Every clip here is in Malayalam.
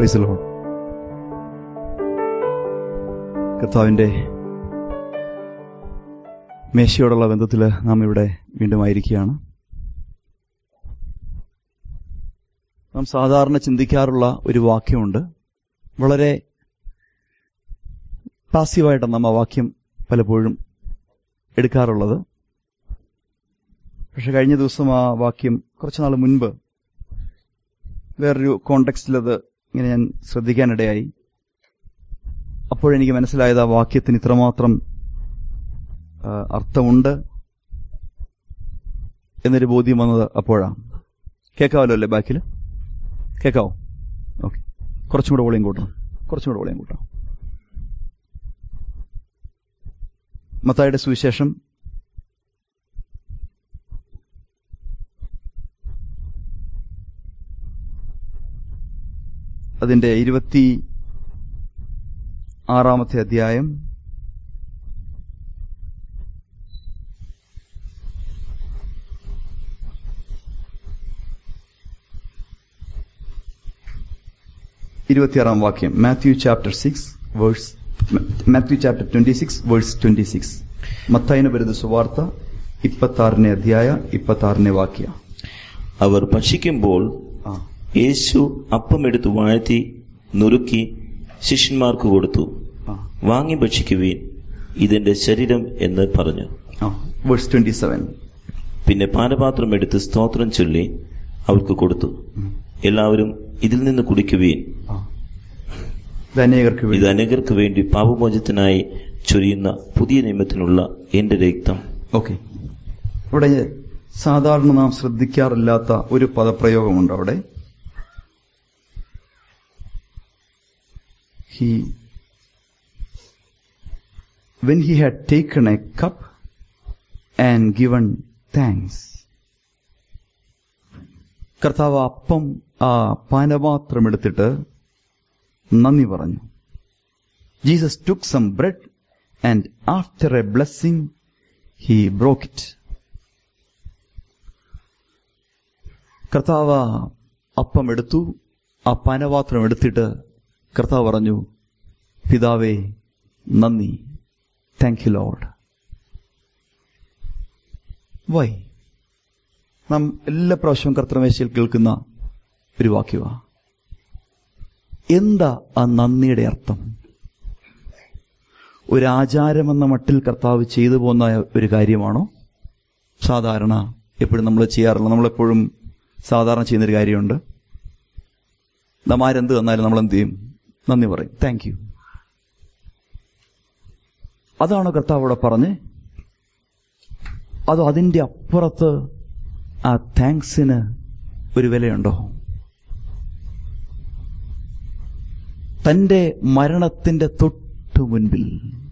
പ്രൈസ് ലോഡ് കർത്താവിൻ്റെ മേശയോടുള്ള ബന്ധത്തിൽ നാം ഇവിടെ വീണ്ടും ആയിരിക്കുകയാണ് നാം സാധാരണ ചിന്തിക്കാറുള്ള ഒരു വാക്യമുണ്ട് വളരെ പാസീവായിട്ടാണ് നാം ആ വാക്യം പലപ്പോഴും എടുക്കാറുള്ളത് പക്ഷെ കഴിഞ്ഞ ദിവസം ആ വാക്യം കുറച്ചു നാൾ മുൻപ് വേറൊരു കോണ്ടെക്സ്റ്റിൽ അത് ഇങ്ങനെ ഞാൻ ശ്രദ്ധിക്കാനിടയായി അപ്പോഴെനിക്ക് മനസ്സിലായത് ആ വാക്യത്തിന് ഇത്രമാത്രം ആ, അർത്ഥമുണ്ട് എന്നൊരു ബോധ്യം വന്നത് അപ്പോഴാണ് കേൾക്കാമല്ലോ അല്ലേ ബാക്കിൽ കേൾക്കാവോ ഓക്കെ കുറച്ചും കൂടെ വോളിയം കൂട്ടണം കുറച്ചും കൂടെ വോളിയം കൂട്ടണം മത്തായുടെ സുവിശേഷം അതിന്റെ ഇരുപത്തി ആറാമത്തെ അധ്യായം ഇരുപത്തിയാറാം വാക്യം Matthew chapter six verse Matthew chapter twenty six verse twenty six മത്തായിന് വരുന്ന സുവാർത്ത ഇപ്പത്താറിനെ അധ്യായ ഇപ്പത്താറിനെ വാക്യ അവർ ഭക്ഷിക്കുമ്പോൾ ആ യേശു അപ്പമെടുത്ത് വാഴ്ത്തി നുറുക്കി ശിഷ്യന്മാർക്ക് കൊടുത്തു ആ വാങ്ങി ഭക്ഷിക്കുവീൻ ഇതെന്റെ ശരീരം എന്ന് പറഞ്ഞു ആ വേഴ്സ് ട്വന്റി സെവൻ പിന്നെ പാനപാത്രം എടുത്ത് സ്തോത്രം ചൊല്ലി അവർക്ക് കൊടുത്തു എല്ലാവരും ഇതിൽ നിന്ന് കുടിക്കുവീൻ ആ ഇത് അനേകർക്ക് ഇത് വേണ്ടി അനേകർക്ക് വേണ്ടി പാപമോചനത്തിനായി ചൊരിയുന്ന പുതിയ നിയമത്തിനുള്ള എന്റെ രക്തം ഓക്കെ ഇവിടെ സാധാരണ നാം ശ്രദ്ധിക്കാറില്ലാത്ത ഒരു പദപ്രയോഗമുണ്ട് അവിടെ he when he had taken a cup and given thanks കർത്താവ് അപ്പം ആ പാനപാത്രം എടുത്തിട്ട് നന്ദി പറഞ്ഞു Jesus took some bread and after a blessing he broke it കർത്താവ് അപ്പം എടുത്തു ആ പാനപാത്രം എടുത്തിട്ട് കർത്താവ് പറഞ്ഞു പിതാവേ നന്ദി താങ്ക് യു ലോഡ് വൈ നാം എല്ലാ പ്രാവശ്യവും കർത്തമേശയിൽ കേൾക്കുന്ന ഒരു വാക്യമാ എന്താ ആ നന്ദിയുടെ അർത്ഥം ഒരു ആചാരമെന്ന മട്ടിൽ കർത്താവ് ചെയ്തു പോകുന്ന ഒരു കാര്യമാണോ സാധാരണ എപ്പോഴും നമ്മൾ ചെയ്യാറില്ല നമ്മളെപ്പോഴും സാധാരണ ചെയ്യുന്നൊരു കാര്യമുണ്ട് നാം ആരെന്ത് തന്നാലും നമ്മൾ എന്ത് ചെയ്യും നന്ദി പറയും താങ്ക് യു അതാണോ കർത്താവ് ഇവിടെ പറഞ്ഞ് അതോ അതിന്റെ അപ്പുറത്ത് ആ താങ്ക്സിന് ഒരു വിലയുണ്ടോ തന്റെ മരണത്തിന്റെ തൊട്ടു മുൻപിൽ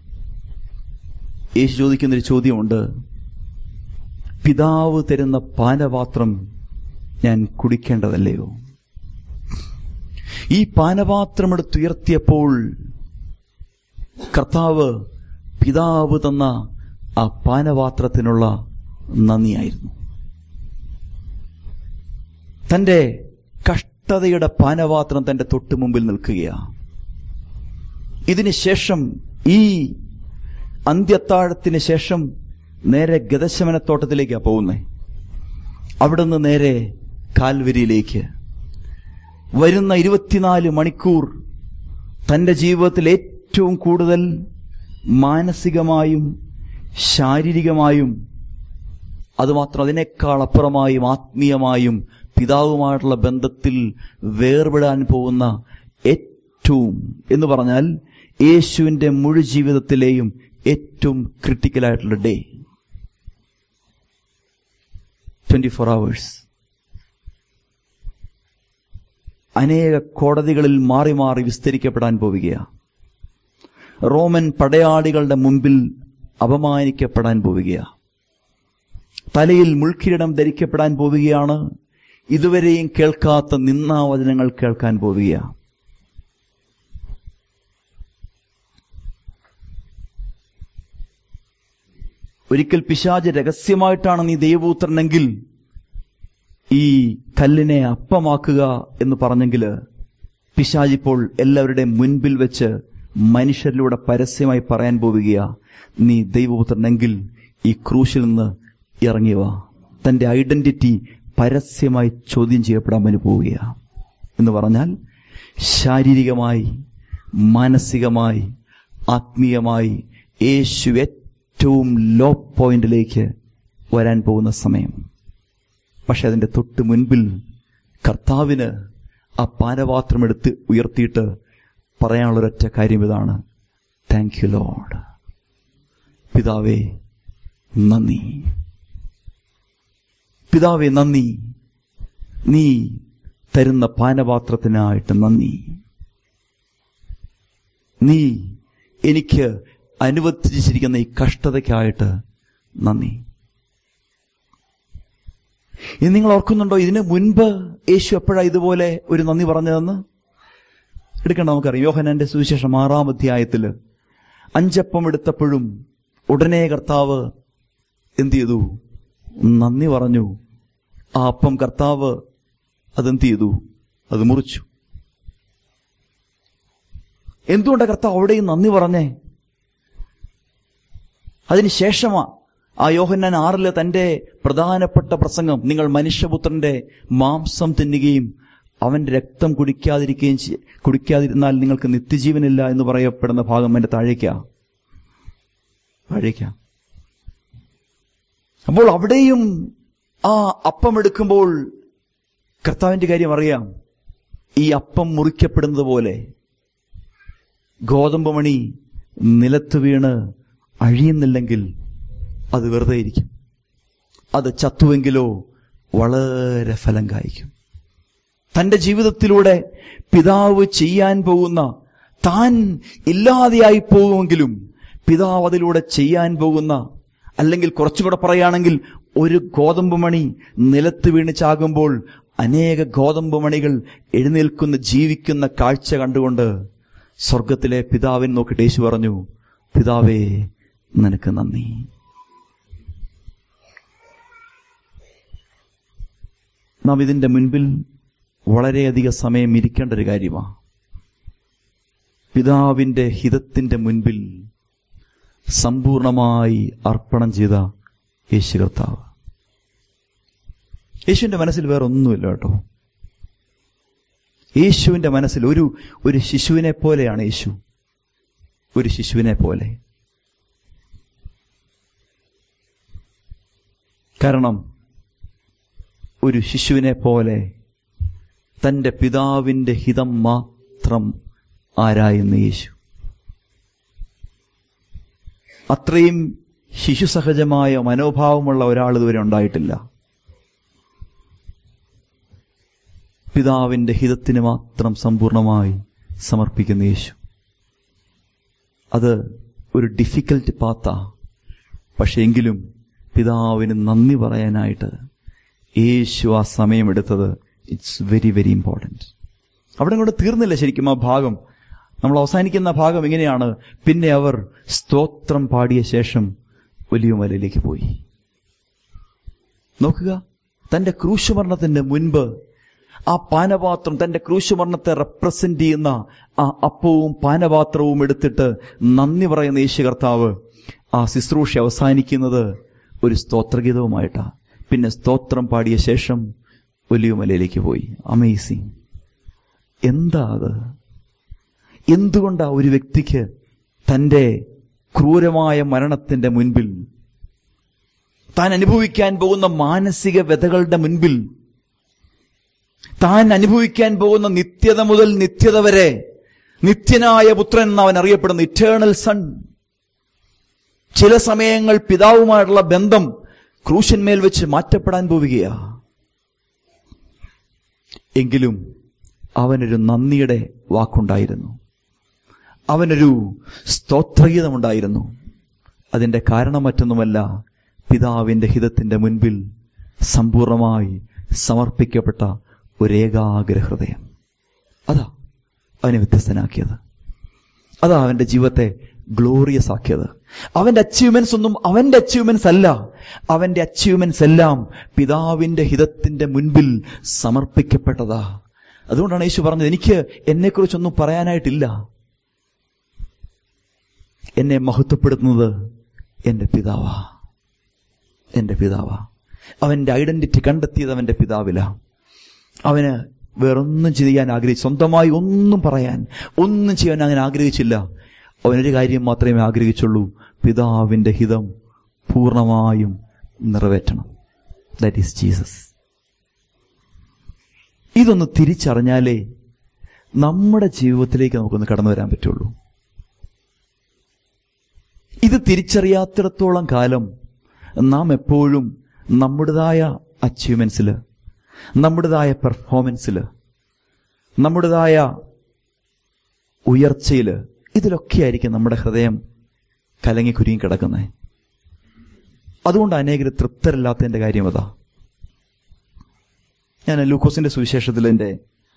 യേശു ചോദിക്കുന്നൊരു ചോദ്യമുണ്ട് പിതാവ് തരുന്ന പാനപാത്രം ഞാൻ കുടിക്കേണ്ടതല്ലയോ ഈ പാനപാത്രം എടുത്തുയർത്തിയപ്പോൾ കർത്താവ് പിതാവ് തന്ന ആ പാനപാത്രത്തിനുള്ള നന്ദിയായിരുന്നു തന്റെ കഷ്ടതയുടെ പാനപാത്രം തന്റെ തൊട്ടു മുമ്പിൽ നിൽക്കുകയാ ഇതിന് ശേഷം ഈ അന്ത്യത്താഴത്തിന് ശേഷം നേരെ ഗതശമനത്തോട്ടത്തിലേക്കാ പോകുന്നേ അവിടുന്ന് നേരെ കാൽവരിയിലേക്ക് വരുന്ന ഇരുപത്തിനാല് മണിക്കൂർ തന്റെ ജീവിതത്തിൽ ഏറ്റവും കൂടുതൽ മാനസികമായും ശാരീരികമായും അതുമാത്രം അതിനേക്കാൾ അപ്പുറമായും ആത്മീയമായും പിതാവുമായിട്ടുള്ള ബന്ധത്തിൽ വേർപെടാൻ പോകുന്ന ഏറ്റവും എന്ന് പറഞ്ഞാൽ യേശുവിന്റെ മുഴു ജീവിതത്തിലെയും ഏറ്റവും ക്രിട്ടിക്കലായിട്ടുള്ള ഡേ ട്വന്റി ഫോർ അവേഴ്സ് അനേക കോടതികളിൽ മാറി മാറി വിസ്തരിക്കപ്പെടാൻ പോവുകയാണ് റോമൻ പടയാളികളുടെ മുമ്പിൽ അപമാനിക്കപ്പെടാൻ പോവുകയാണ് തലയിൽ മുൾക്കിരീടം ധരിക്കപ്പെടാൻ പോവുകയാണ് ഇതുവരെയും കേൾക്കാത്ത നിന്നാവചനങ്ങൾ കേൾക്കാൻ പോവുകയാണ് ഒരിക്കൽ പിശാജ് രഹസ്യമായിട്ടാണ് നീ ദൈവപുത്രനെങ്കിൽ ഈ കല്ലിനെ അപ്പമാക്കുക എന്ന് പറഞ്ഞെങ്കിൽ പിശാജിപ്പോൾ എല്ലാവരുടെയും മുൻപിൽ വെച്ച് മനുഷ്യരിലൂടെ പരസ്യമായി പറയാൻ പോവുകയാ നീ ദൈവപുത്രനെങ്കിൽ ഈ ക്രൂശിൽ നിന്ന് ഇറങ്ങിയവ തന്റെ ഐഡന്റിറ്റി പരസ്യമായി ചോദ്യം ചെയ്യപ്പെടാൻ വേണ്ടി പോവുകയാ എന്ന് പറഞ്ഞാൽ ശാരീരികമായി മാനസികമായി ആത്മീയമായി യേശു ഏറ്റവും ലോ പോയിന്റിലേക്ക് വരാൻ പോകുന്ന സമയം പക്ഷെ അതിന്റെ തൊട്ട് മുൻപിൽ കർത്താവിന് ആ പാനപാത്രം എടുത്ത് ഉയർത്തിയിട്ട് പറയാനുള്ള ഒരൊറ്റ കാര്യം ഇതാണ് താങ്ക് യു ലോഡ് പിതാവേ നന്ദി പിതാവേ നന്ദി നീ തരുന്ന പാനപാത്രത്തിനായിട്ട് നന്ദി നീ എനിക്ക് അനുവദിച്ചിരിക്കുന്ന ഈ കഷ്ടതയ്ക്കായിട്ട് നന്ദി ഇത് നിങ്ങൾ ഓർക്കുന്നുണ്ടോ ഇതിന് മുൻപ് യേശു എപ്പോഴാ ഇതുപോലെ ഒരു നന്ദി പറഞ്ഞതെന്ന് എടുക്കണ്ട നമുക്കറിയാം യോഹനന്റെ സുവിശേഷം ആറാം അധ്യായത്തില് അഞ്ചപ്പം എടുത്തപ്പോഴും ഉടനെ കർത്താവ് എന്ത് ചെയ്തു നന്ദി പറഞ്ഞു ആ അപ്പം കർത്താവ് അതെന്ത് ചെയ്തു അത് മുറിച്ചു എന്തുകൊണ്ടാണ് കർത്താവ് അവിടെയും നന്ദി പറഞ്ഞേ അതിനുശേഷമാ ആ യോഹന്നാൻ ആറില് തന്റെ പ്രധാനപ്പെട്ട പ്രസംഗം നിങ്ങൾ മനുഷ്യപുത്രന്റെ മാംസം തിന്നുകയും അവന്റെ രക്തം കുടിക്കാതിരിക്കുകയും ചെയ്യ- കുടിക്കാതിരുന്നാൽ നിങ്ങൾക്ക് നിത്യജീവനില്ല എന്ന് പറയപ്പെടുന്ന ഭാഗം എന്റെ താഴേക്കാ താഴേക്കാ അപ്പോൾ അവിടെയും ആ അപ്പം എടുക്കുമ്പോൾ കർത്താവിന്റെ കാര്യം അറിയാം ഈ അപ്പം മുറിക്കപ്പെടുന്നത് പോലെ ഗോതമ്പ് മണി നിലത്ത് വീണ് അഴിയുന്നില്ലെങ്കിൽ അത് വെറുതെ ഇരിക്കും അത് ചത്തുവെങ്കിലോ വളരെ ഫലം കായ്ക്കും തന്റെ ജീവിതത്തിലൂടെ പിതാവ് ചെയ്യാൻ പോകുന്ന താൻ ഇല്ലാതെയായി പോകുമെങ്കിലും പിതാവ് അതിലൂടെ ചെയ്യാൻ പോകുന്ന അല്ലെങ്കിൽ കുറച്ചുകൂടെ പറയുകയാണെങ്കിൽ ഒരു ഗോതമ്പ് മണി നിലത്ത് വീണ് ചാകുമ്പോൾ അനേക ഗോതമ്പ് മണികൾ എഴുന്നേൽക്കുന്ന ജീവിക്കുന്ന കാഴ്ച കണ്ടുകൊണ്ട് സ്വർഗത്തിലെ പിതാവിനെ നോക്കിയിട്ട് യേശു പറഞ്ഞു പിതാവേ നിനക്ക് നന്ദി നാം ഇതിന്റെ മുൻപിൽ വളരെയധികം സമയം ഇരിക്കേണ്ട ഒരു കാര്യമാണ് പിതാവിന്റെ ഹിതത്തിന്റെ മുൻപിൽ സമ്പൂർണമായി അർപ്പണം ചെയ്ത യേശു കർത്താവ് യേശുവിന്റെ മനസ്സിൽ വേറെ ഒന്നുമില്ല കേട്ടോ യേശുവിന്റെ മനസ്സിൽ ഒരു ഒരു ശിശുവിനെ പോലെയാണ് യേശു ഒരു ശിശുവിനെ പോലെ കാരണം ഒരു ശിശുവിനെ പോലെ തന്റെ പിതാവിന്റെ ഹിതം മാത്രം ആരായുന്ന യേശു അത്രയും ശിശുസഹജമായ മനോഭാവമുള്ള ഒരാൾ ഇതുവരെ ഉണ്ടായിട്ടില്ല പിതാവിന്റെ ഹിതത്തിന് മാത്രം സമ്പൂർണമായി സമർപ്പിക്കുന്ന യേശു അത് ഒരു ഡിഫിക്കൽട്ട് പാത്ത പക്ഷെ എങ്കിലും പിതാവിന് നന്ദി പറയാനായിട്ട് യേശു ആ സമയമെടുത്തത് ഇറ്റ്സ് വെരി വെരി ഇമ്പോർട്ടൻറ്റ് അവിടെ കൂടെ തീർന്നില്ല ശരിക്കും ആ ഭാഗം നമ്മൾ അവസാനിക്കുന്ന ഭാഗം ഇങ്ങനെയാണ് പിന്നെ അവർ സ്തോത്രം പാടിയ ശേഷം വലിയ മലയിലേക്ക് പോയി നോക്കുക തന്റെ ക്രൂശുമരണത്തിന്റെ മുൻപ് ആ പാനപാത്രം തന്റെ ക്രൂശുമരണത്തെ റെപ്രസെന്റ് ചെയ്യുന്ന ആ അപ്പവും പാനപാത്രവും എടുത്തിട്ട് നന്ദി പറയുന്ന യേശു കർത്താവ് ആ ശുശ്രൂഷ അവസാനിക്കുന്നത് ഒരു സ്തോത്രഗീതവുമായിട്ടാ പിന്നെ സ്തോത്രം പാടിയ ശേഷം വലിയ മലയിലേക്ക് പോയി അമേസിങ് എന്താ അത് എന്തുകൊണ്ടാ ഒരു വ്യക്തിക്ക് തന്റെ ക്രൂരമായ മരണത്തിന്റെ മുൻപിൽ താൻ അനുഭവിക്കാൻ പോകുന്ന മാനസിക വ്യതകളുടെ മുൻപിൽ താൻ അനുഭവിക്കാൻ പോകുന്ന നിത്യത മുതൽ നിത്യത വരെ നിത്യനായ പുത്രൻ എന്ന് അവൻ അറിയപ്പെടുന്ന ഇറ്റേണൽ സൺ ചില സമയങ്ങൾ പിതാവുമായിട്ടുള്ള ബന്ധം ക്രൂശന്മേൽ വെച്ച് മാറ്റപ്പെടാൻ പോവുകയാ എങ്കിലും അവനൊരു നന്ദിയുടെ വാക്കുണ്ടായിരുന്നു അവനൊരു സ്തോത്രഗീതമുണ്ടായിരുന്നു അതിന്റെ കാരണം മറ്റൊന്നുമല്ല പിതാവിന്റെ ഹിതത്തിന്റെ മുൻപിൽ സമ്പൂർണമായി സമർപ്പിക്കപ്പെട്ട ഒരു ഏകാഗ്ര ഹൃദയം അതാ അവനെ വ്യത്യസ്തനാക്കിയത് അതാ അവന്റെ ജീവിതത്തെ ഗ്ലോറിയസ് ആക്കിയത് അവന്റെ അച്ചീവ്മെന്റ്സ് ഒന്നും അവന്റെ അച്ചീവ്മെന്റ്സ് അല്ല അവന്റെ അച്ചീവ്മെന്റ്സ് എല്ലാം പിതാവിന്റെ ഹിതത്തിന്റെ മുൻപിൽ സമർപ്പിക്കപ്പെട്ടതാ അതുകൊണ്ടാണ് യേശു പറഞ്ഞത് എനിക്ക് എന്നെക്കുറിച്ചൊന്നും പറയാനായിട്ടില്ല എന്നെ മഹത്വപ്പെടുത്തുന്നത് എന്റെ പിതാവാ എന്റെ പിതാവാ അവന്റെ ഐഡന്റിറ്റി കണ്ടെത്തിയത് അവന്റെ പിതാവില അവന് വേറൊന്നും ചെയ്യാൻ ആഗ്രഹിച്ചു സ്വന്തമായി ഒന്നും പറയാൻ ഒന്നും ചെയ്യാൻ അങ്ങനെ ആഗ്രഹിച്ചില്ല അവനൊരു കാര്യം മാത്രമേ ആഗ്രഹിച്ചുള്ളൂ പിതാവിന്റെ ഹിതം പൂർണ്ണമായും നിറവേറ്റണം ദാറ്റ് ഈസ് ജീസസ് ഇതൊന്ന് തിരിച്ചറിഞ്ഞാലേ നമ്മുടെ ജീവിതത്തിലേക്ക് നമുക്കൊന്ന് കടന്നു വരാൻ പറ്റുള്ളൂ ഇത് തിരിച്ചറിയാത്തിടത്തോളം കാലം നാം എപ്പോഴും നമ്മുടേതായ അച്ചീവ്മെന്റ്സിൽ നമ്മുടേതായ പെർഫോമൻസിൽ നമ്മുടേതായ ഉയർച്ചയിൽ ഇതിലൊക്കെയായിരിക്കും നമ്മുടെ ഹൃദയം കലങ്ങി കുരുങ്ങി കിടക്കുന്നത് അതുകൊണ്ട് അനേകർ തൃപ്തരല്ലാത്തതിന്റെ കാര്യം അതാ ഞാൻ ലൂക്കോസിന്റെ സുവിശേഷത്തിൽ എൻ്റെ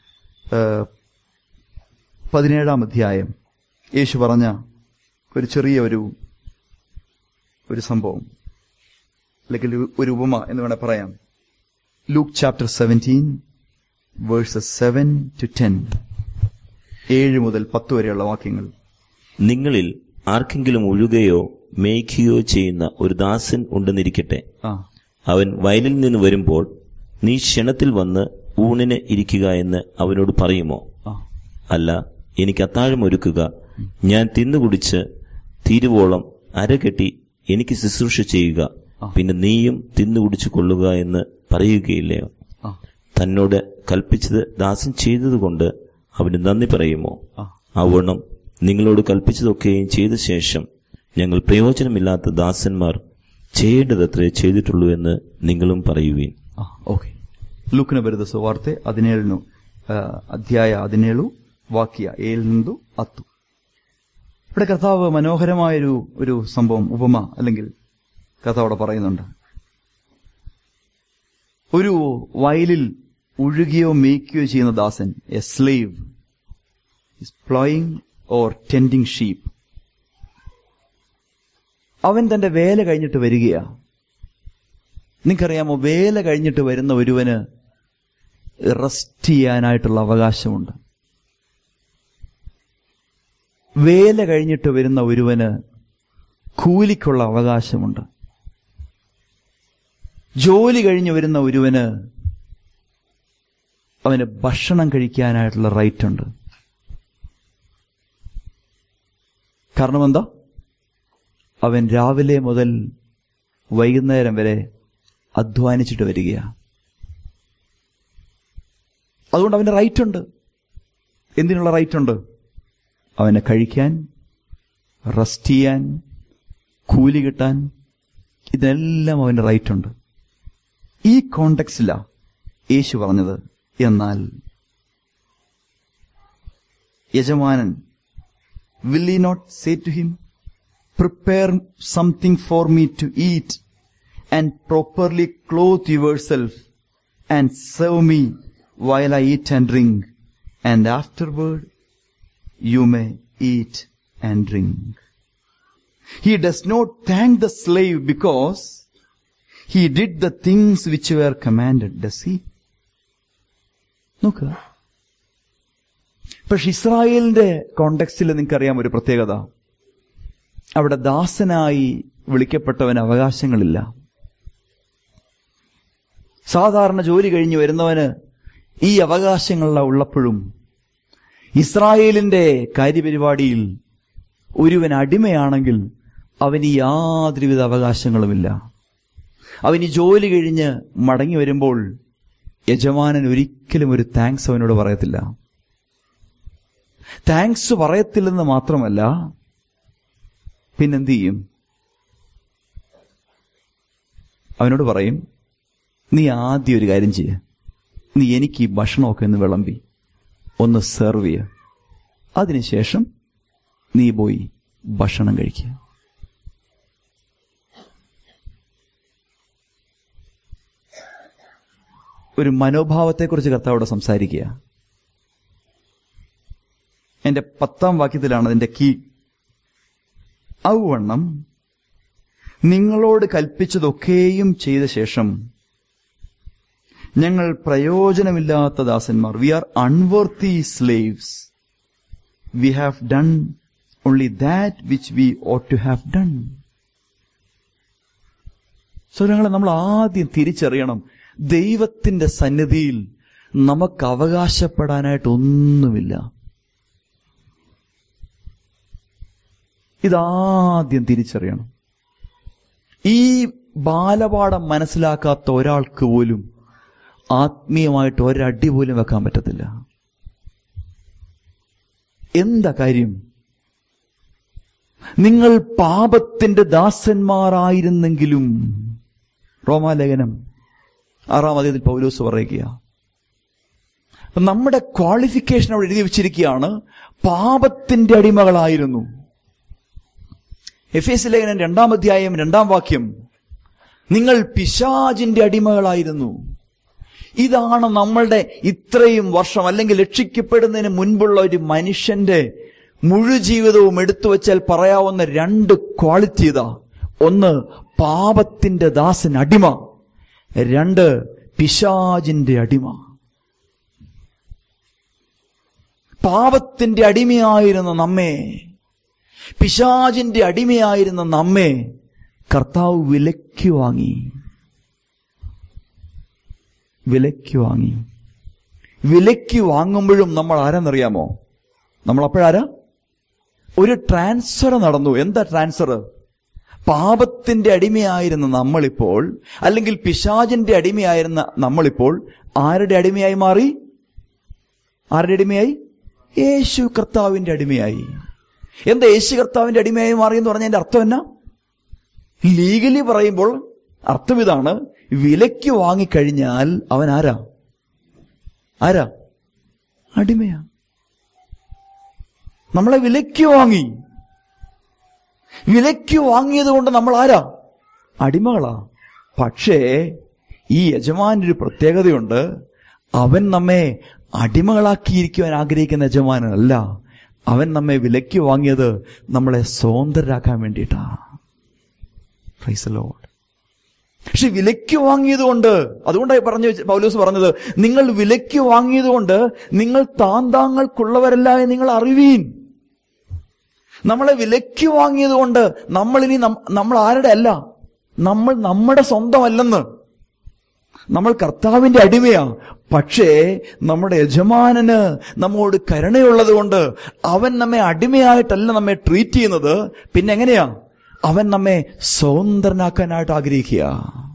പതിനേഴാം അധ്യായം യേശു പറഞ്ഞ ഒരു ചെറിയ ഒരു ഒരു സംഭവം അല്ലെങ്കിൽ ഒരു ഉപമ എന്ന് വേണേൽ പറയാം Luke chapter seventeen verses seven to ten ഏഴ് മുതൽ പത്ത് വരെയുള്ള വാക്യങ്ങൾ നിങ്ങളിൽ ആർക്കെങ്കിലും ഒഴുകയോ മേയ്ക്കുകയോ ചെയ്യുന്ന ഒരു ദാസൻ ഉണ്ടെന്നിരിക്കട്ടെ ആ അവൻ വയലിൽ നിന്ന് വരുമ്പോൾ നീ ക്ഷണത്തിൽ വന്ന് ഊണിന് ഇരിക്കുക എന്ന് അവനോട് പറയുമോ ആ അല്ല എനിക്ക് അത്താഴം ഒരുക്കുക ഞാൻ തിന്നുകുടിച്ച് തീരുവോളം അരകെട്ടി എനിക്ക് ശുശ്രൂഷ ചെയ്യുക ആ. പിന്നെ നീയും തിന്നുകുടിച്ചു കൊള്ളുക എന്ന് പറയുകയില്ലയോ ആ തന്നോട് കൽപ്പിച്ചത് ദാസൻ ചെയ്തതുകൊണ്ട് അവന് നന്ദി പറയുമോ ആ ആവണ്ണം നിങ്ങളോട് കൽപ്പിച്ചതൊക്കെയും ചെയ്ത ശേഷം ഞങ്ങൾ പ്രയോജനമില്ലാത്ത ദാസന്മാർ ചെയ്യേണ്ടതത്രേ ചെയ്തിട്ടുള്ളൂ എന്ന് നിങ്ങളും പറയുവീൻ ಆ, ಓಕೆ ಲೂಕನ ಬರೆದ ಸುವಾರ್ತೆ ಹದಿನೇಳನು ಆ, ಅಧ್ಯಾಯ ಹದಿನೇಳು ವಾಕ್ಯ ഏഴിലിന്തു ಹತ್ತು ഇവിടെ കർത്താവ് മനോഹരമായൊരു ഒരു സംഭവം ഉപമ അല്ലെങ്കിൽ കഥ അവിടെ പറയുന്നുണ്ട് ഒരു വയലിൽ ഒഴുകിയോ മേയ്ക്കുകയോ ചെയ്യുന്ന ദാസൻ a slave ploughing or tending sheep അവൻ തന്റെ വേല കഴിഞ്ഞിട്ട് വരികയാ നിങ്ങൾക്കറിയാമോ വേല കഴിഞ്ഞിട്ട് വരുന്ന ഒരുവന് റെസ്റ്റ് ചെയ്യാനായിട്ടുള്ള അവകാശമുണ്ട് വേല കഴിഞ്ഞിട്ട് വരുന്ന ഒരുവന് കൂലിക്കുള്ള അവകാശമുണ്ട് ജോലി കഴിഞ്ഞ് വരുന്ന ഒരുവന് അവന് ഭക്ഷണം കഴിക്കാനായിട്ടുള്ള റൈറ്റ് ഉണ്ട് കാരണം എന്താ അവൻ രാവിലെ മുതൽ വൈകുന്നേരം വരെ അധ്വാനിച്ചിട്ട് വരികയാണ് അതുകൊണ്ട് അവന് റൈറ്റ് ഉണ്ട് എന്തിനുള്ള റൈറ്റ് ഉണ്ട് അവനെ കഴിക്കാൻ റെസ്റ്റ് ചെയ്യാൻ കൂലി കിട്ടാൻ ഇതിനെല്ലാം അവന് റൈറ്റ് ഉണ്ട് ഈ കോണ്ടെക്സ്റ്റിലാ യേശു പറഞ്ഞത് എന്നാൽ യജമാനൻ will he not say to him prepare something for me to eat and properly clothe yourself and serve me while I eat and drink, and afterward you may eat and drink. He does not thank the slave because he did the things which were commanded, does he? നോക്കുക പക്ഷെ ഇസ്രായേലിന്റെ കോണ്ടെക്സ്റ്റിൽ നിങ്ങൾക്കറിയാം ഒരു പ്രത്യേകത അവിടെ ദാസനായി വിളിക്കപ്പെട്ടവന് അവകാശങ്ങളില്ല സാധാരണ ജോലി കഴിഞ്ഞ് വരുന്നവന് ഈ അവകാശങ്ങളെല്ലാം ഉള്ളപ്പോഴും ഇസ്രായേലിന്റെ കാര്യപരിപാടിയിൽ ഒരുവൻ അടിമയാണെങ്കിൽ അവന് യാതൊരുവിധ അവകാശങ്ങളുമില്ല അവൻ ഈ ജോലി കഴിഞ്ഞ് മടങ്ങി വരുമ്പോൾ യജമാനൻ ഒരിക്കലും ഒരു താങ്ക്സ് അവനോട് പറയത്തില്ല താങ്ക്സ് പറയത്തില്ലെന്ന് മാത്രമല്ല പിന്നെന്ത് ചെയ്യും അവനോട് പറയും നീ ആദ്യം ഒരു കാര്യം ചെയ്യ നീ എനിക്ക് ഈ ഭക്ഷണമൊക്കെ ഒന്ന് വിളമ്പി ഒന്ന് സെർവ് ചെയ്യ അതിനുശേഷം നീ പോയി ഭക്ഷണം കഴിക്കുക ഒരു മനോഭാവത്തെക്കുറിച്ച് കർത്താവോട് സംസാരിക്കുക എന്റെ പത്താം വാക്യത്തിലാണ് അതിന്റെ കീ ഔവണ്ണം നിങ്ങളോട് കൽപ്പിച്ചതൊക്കെയും ചെയ്ത ശേഷം ഞങ്ങൾ പ്രയോജനമില്ലാത്ത ദാസന്മാർ we are unworthy slaves we have done only that which we ought to have done സ്വരങ്ങളെ നമ്മൾ ആദ്യം തിരിച്ചറിയണം ദൈവത്തിന്റെ സന്നിധിയിൽ നമുക്ക് അവകാശപ്പെടാനായിട്ട് ഒന്നുമില്ല ഇതാദ്യം തിരിച്ചറിയണം ഈ ബാലപാഠം മനസ്സിലാക്കാത്ത ഒരാൾക്ക് പോലും ആത്മീയമായിട്ട് ഒരടി പോലും വെക്കാൻ പറ്റത്തില്ല എന്താ കാര്യം നിങ്ങൾ പാപത്തിന്റെ ദാസന്മാരായിരുന്നെങ്കിലും റോമാലേഖനം ആറാം അധ്യായത്തിൽ പൗലോസ് പറയുക അപ്പൊ നമ്മുടെ ക്വാളിഫിക്കേഷൻ അവിടെ എഴുതി വെച്ചിരിക്കുകയാണ് പാപത്തിന്റെ അടിമകളായിരുന്നു എഫ് എസ് ലേഖനം രണ്ടാം അധ്യായം രണ്ടാം വാക്യം നിങ്ങൾ പിശാജിന്റെ അടിമകളായിരുന്നു ഇതാണ് നമ്മളുടെ ഇത്രയും വർഷം അല്ലെങ്കിൽ രക്ഷിക്കപ്പെടുന്നതിന് മുൻപുള്ള ഒരു മനുഷ്യന്റെ മുഴുജീവിതവും എടുത്തു വച്ചാൽ പറയാവുന്ന രണ്ട് ക്വാളിറ്റി ഇതാ ഒന്ന് പാപത്തിന്റെ ദാസൻ അടിമ രണ്ട് പിശാജിന്റെ അടിമ പാപത്തിന്റെ അടിമയായിരുന്ന നമ്മെ പിശാജിന്റെ അടിമയായിരുന്ന നമ്മെ കർത്താവ് വിലയ്ക്ക് വാങ്ങി വിലയ്ക്ക് വാങ്ങി വിലയ്ക്ക് വാങ്ങുമ്പോഴും നമ്മൾ ആരാന്നറിയാമോ നമ്മൾ അപ്പോഴാരാ ഒരു ട്രാൻസ്ഫർ നടന്നു എന്താ ട്രാൻസ്ഫർ പാപത്തിന്റെ അടിമയായിരുന്ന നമ്മളിപ്പോൾ അല്ലെങ്കിൽ പിശാജിന്റെ അടിമയായിരുന്ന നമ്മളിപ്പോൾ ആരുടെ അടിമയായി മാറി ആരുടെ അടിമയായി യേശു കർത്താവിന്റെ അടിമയായി എന്താ യേശു കർത്താവിന്റെ അടിമയായി മാറി എന്ന് പറഞ്ഞതിന്റെ അർത്ഥം എന്നാ ലീഗലി പറയുമ്പോൾ അർത്ഥം ഇതാണ് വിലയ്ക്ക് വാങ്ങിക്കഴിഞ്ഞാൽ അവൻ ആരാ ആരാ അടിമയാ നമ്മളെ വിലയ്ക്ക് വാങ്ങി വിലയ്ക്ക് വാങ്ങിയത് കൊണ്ട് നമ്മൾ ആരാ അടിമകളാ പക്ഷേ ഈ യജമാനൊരു പ്രത്യേകതയുണ്ട് അവൻ നമ്മെ അടിമകളാക്കിയിരിക്കുവാൻ ആഗ്രഹിക്കുന്ന യജമാനല്ല അവൻ നമ്മെ വിലയ്ക്ക് വാങ്ങിയത് നമ്മളെ സ്വതന്ത്രരാക്കാൻ വേണ്ടിയിട്ടാ പ്രൈസ് ലോഡ് പക്ഷെ വിലയ്ക്ക് വാങ്ങിയത് കൊണ്ട് അതുകൊണ്ടായി പറഞ്ഞു പൗലോസ് പറഞ്ഞത് നിങ്ങൾ വിലയ്ക്ക് വാങ്ങിയത് കൊണ്ട് നിങ്ങൾ താന്താങ്ങൾക്കുള്ളവരല്ല എന്ന് നിങ്ങൾ അറിവീൻ നമ്മളെ വിലയ്ക്ക് വാങ്ങിയത് കൊണ്ട് നമ്മൾ ഇനി നമ്മൾ ആരുടെ അല്ല നമ്മൾ നമ്മുടെ സ്വന്തമല്ലെന്ന് നമ്മൾ കർത്താവിന്റെ അടിമയാ പക്ഷേ നമ്മുടെ യജമാനന് നമ്മോട് കരുണയുള്ളത് കൊണ്ട് അവൻ നമ്മെ അടിമയായിട്ടല്ല നമ്മെ ട്രീറ്റ് ചെയ്യുന്നത് പിന്നെ എങ്ങനെയാ അവൻ നമ്മെ സ്വതന്ത്രനാക്കാനായിട്ട് ആഗ്രഹിക്കുക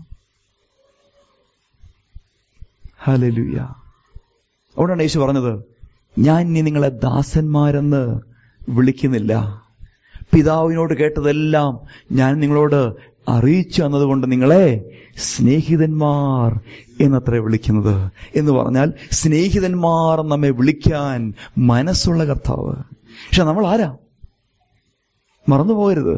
ഹലലുയ അവിടെയാണ് യേശു പറഞ്ഞത് ഞാൻ ഇനി നിങ്ങളെ ദാസന്മാരെന്ന് വിളിക്കുന്നില്ല പിതാവിനോട് കേട്ടതെല്ലാം ഞാൻ നിങ്ങളോട് അറിയിച്ചു എന്നതുകൊണ്ട് നിങ്ങളെ സ്നേഹിതന്മാർ എന്നത്ര വിളിക്കുന്നത് എന്ന് പറഞ്ഞാൽ സ്നേഹിതന്മാർ നമ്മെ വിളിക്കാൻ മനസ്സുള്ള കർത്താവ് പക്ഷെ നമ്മൾ ആരാ മറന്നുപോകരുത്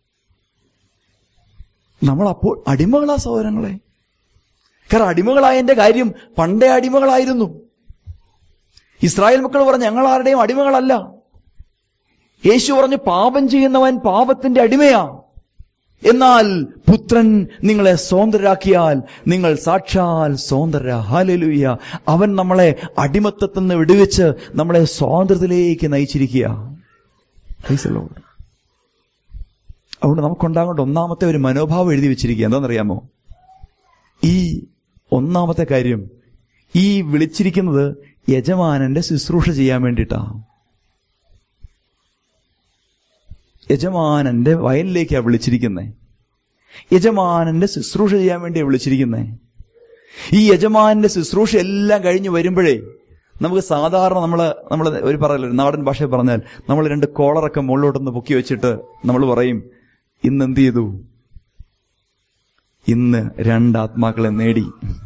നമ്മൾ അപ്പോൾ അടിമകളാ സഹോദരങ്ങളെ കാരണം അടിമകളായതിന്റെ കാര്യം പണ്ടേ അടിമകളായിരുന്നു ഇസ്രായേൽ മക്കൾ പറഞ്ഞ ഞങ്ങൾ ആരുടെയും അടിമകളല്ല യേശു പറഞ്ഞു പാപം ചെയ്യുന്നവൻ പാപത്തിന്റെ അടിമയാ എന്നാൽ പുത്രൻ നിങ്ങളെ സ്വതന്ത്രരാക്കിയാൽ നിങ്ങൾ സാക്ഷാൽ സ്വതന്ത്രര ഹാലലുയ്യ അവൻ നമ്മളെ അടിമത്തത്തിൽ നിന്ന് വിടുവിച്ച് നമ്മളെ സ്വാതന്ത്ര്യത്തിലേക്ക് നയിച്ചിരിക്കുക അതുകൊണ്ട് നമുക്കുണ്ടാകേണ്ട ഒന്നാമത്തെ ഒരു മനോഭാവം എഴുതി വെച്ചിരിക്കുക എന്താണെന്നറിയാമോ ഈ ഒന്നാമത്തെ കാര്യം ഈ വിളിച്ചിരിക്കുന്നത് യജമാനന്റെ ശുശ്രൂഷ ചെയ്യാൻ വേണ്ടിയിട്ടാണ് യജമാനന്റെ വയലിലേക്കാണ് വിളിച്ചിരിക്കുന്നത് യജമാനന്റെ ശുശ്രൂഷ ചെയ്യാൻ വേണ്ടിയാണ് വിളിച്ചിരിക്കുന്നത് ഈ യജമാനന്റെ ശുശ്രൂഷ എല്ലാം കഴിഞ്ഞ് വരുമ്പോഴേ നമുക്ക് സാധാരണ നമ്മൾ നമ്മൾ ഒരു പറയല്ലോ നാടൻ ഭാഷയിൽ പറഞ്ഞാൽ നമ്മൾ രണ്ട് കോളറൊക്കെ മുകളിലോട്ടൊന്ന് പൊക്കി വെച്ചിട്ട് നമ്മൾ പറയും ഇന്ന് എന്ത് ചെയ്തു ഇന്ന് രണ്ട് ആത്മാക്കളെ നേടി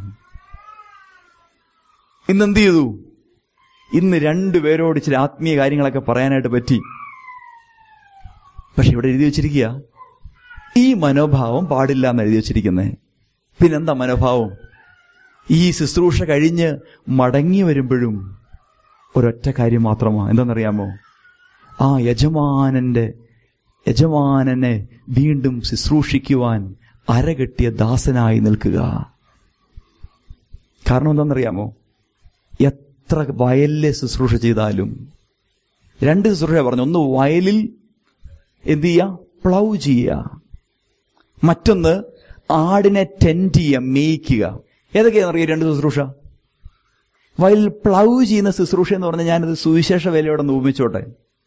ഇന്ന് എന്ത് ചെയ്തു ഇന്ന് രണ്ടുപേരോട് ഇച്ചിരി ആത്മീയ കാര്യങ്ങളൊക്കെ പറയാനായിട്ട് പറ്റി പക്ഷെ ഇവിടെ എഴുതി വെച്ചിരിക്കുക ഈ മനോഭാവം പാടില്ല എന്ന് എഴുതി വെച്ചിരിക്കുന്നത് പിന്നെന്താ മനോഭാവം ഈ ശുശ്രൂഷ കഴിഞ്ഞ് മടങ്ങി വരുമ്പോഴും ഒരൊറ്റ കാര്യം മാത്രമാ എന്താണെന്നറിയാമോ ആ യജമാനന്റെ യജമാനനെ വീണ്ടും ശുശ്രൂഷിക്കുവാൻ അരകെട്ടിയ ദാസനായി നിൽക്കുക കാരണം എന്താണെന്നറിയാമോ എത്ര വയലിലെ ശുശ്രൂഷ ചെയ്താലും രണ്ട് ശുശ്രൂഷ പറഞ്ഞു ഒന്ന് വയലിൽ എന്ത് ചെയ്യുക പ്ലൗ ചെയ്യുക മറ്റൊന്ന് ആടിനെ ടെൻറ്റ് ചെയ്യുക മേയ്ക്കുക ഏതൊക്കെയാണെന്നറിയാം രണ്ട് ശുശ്രൂഷ വയലിൽ പ്ലൗ ചെയ്യുന്ന ശുശ്രൂഷ എന്ന് പറഞ്ഞാൽ ഞാനത് സുവിശേഷ വേലയോടെ ഒന്ന് ഉപമിച്ചോട്ടെ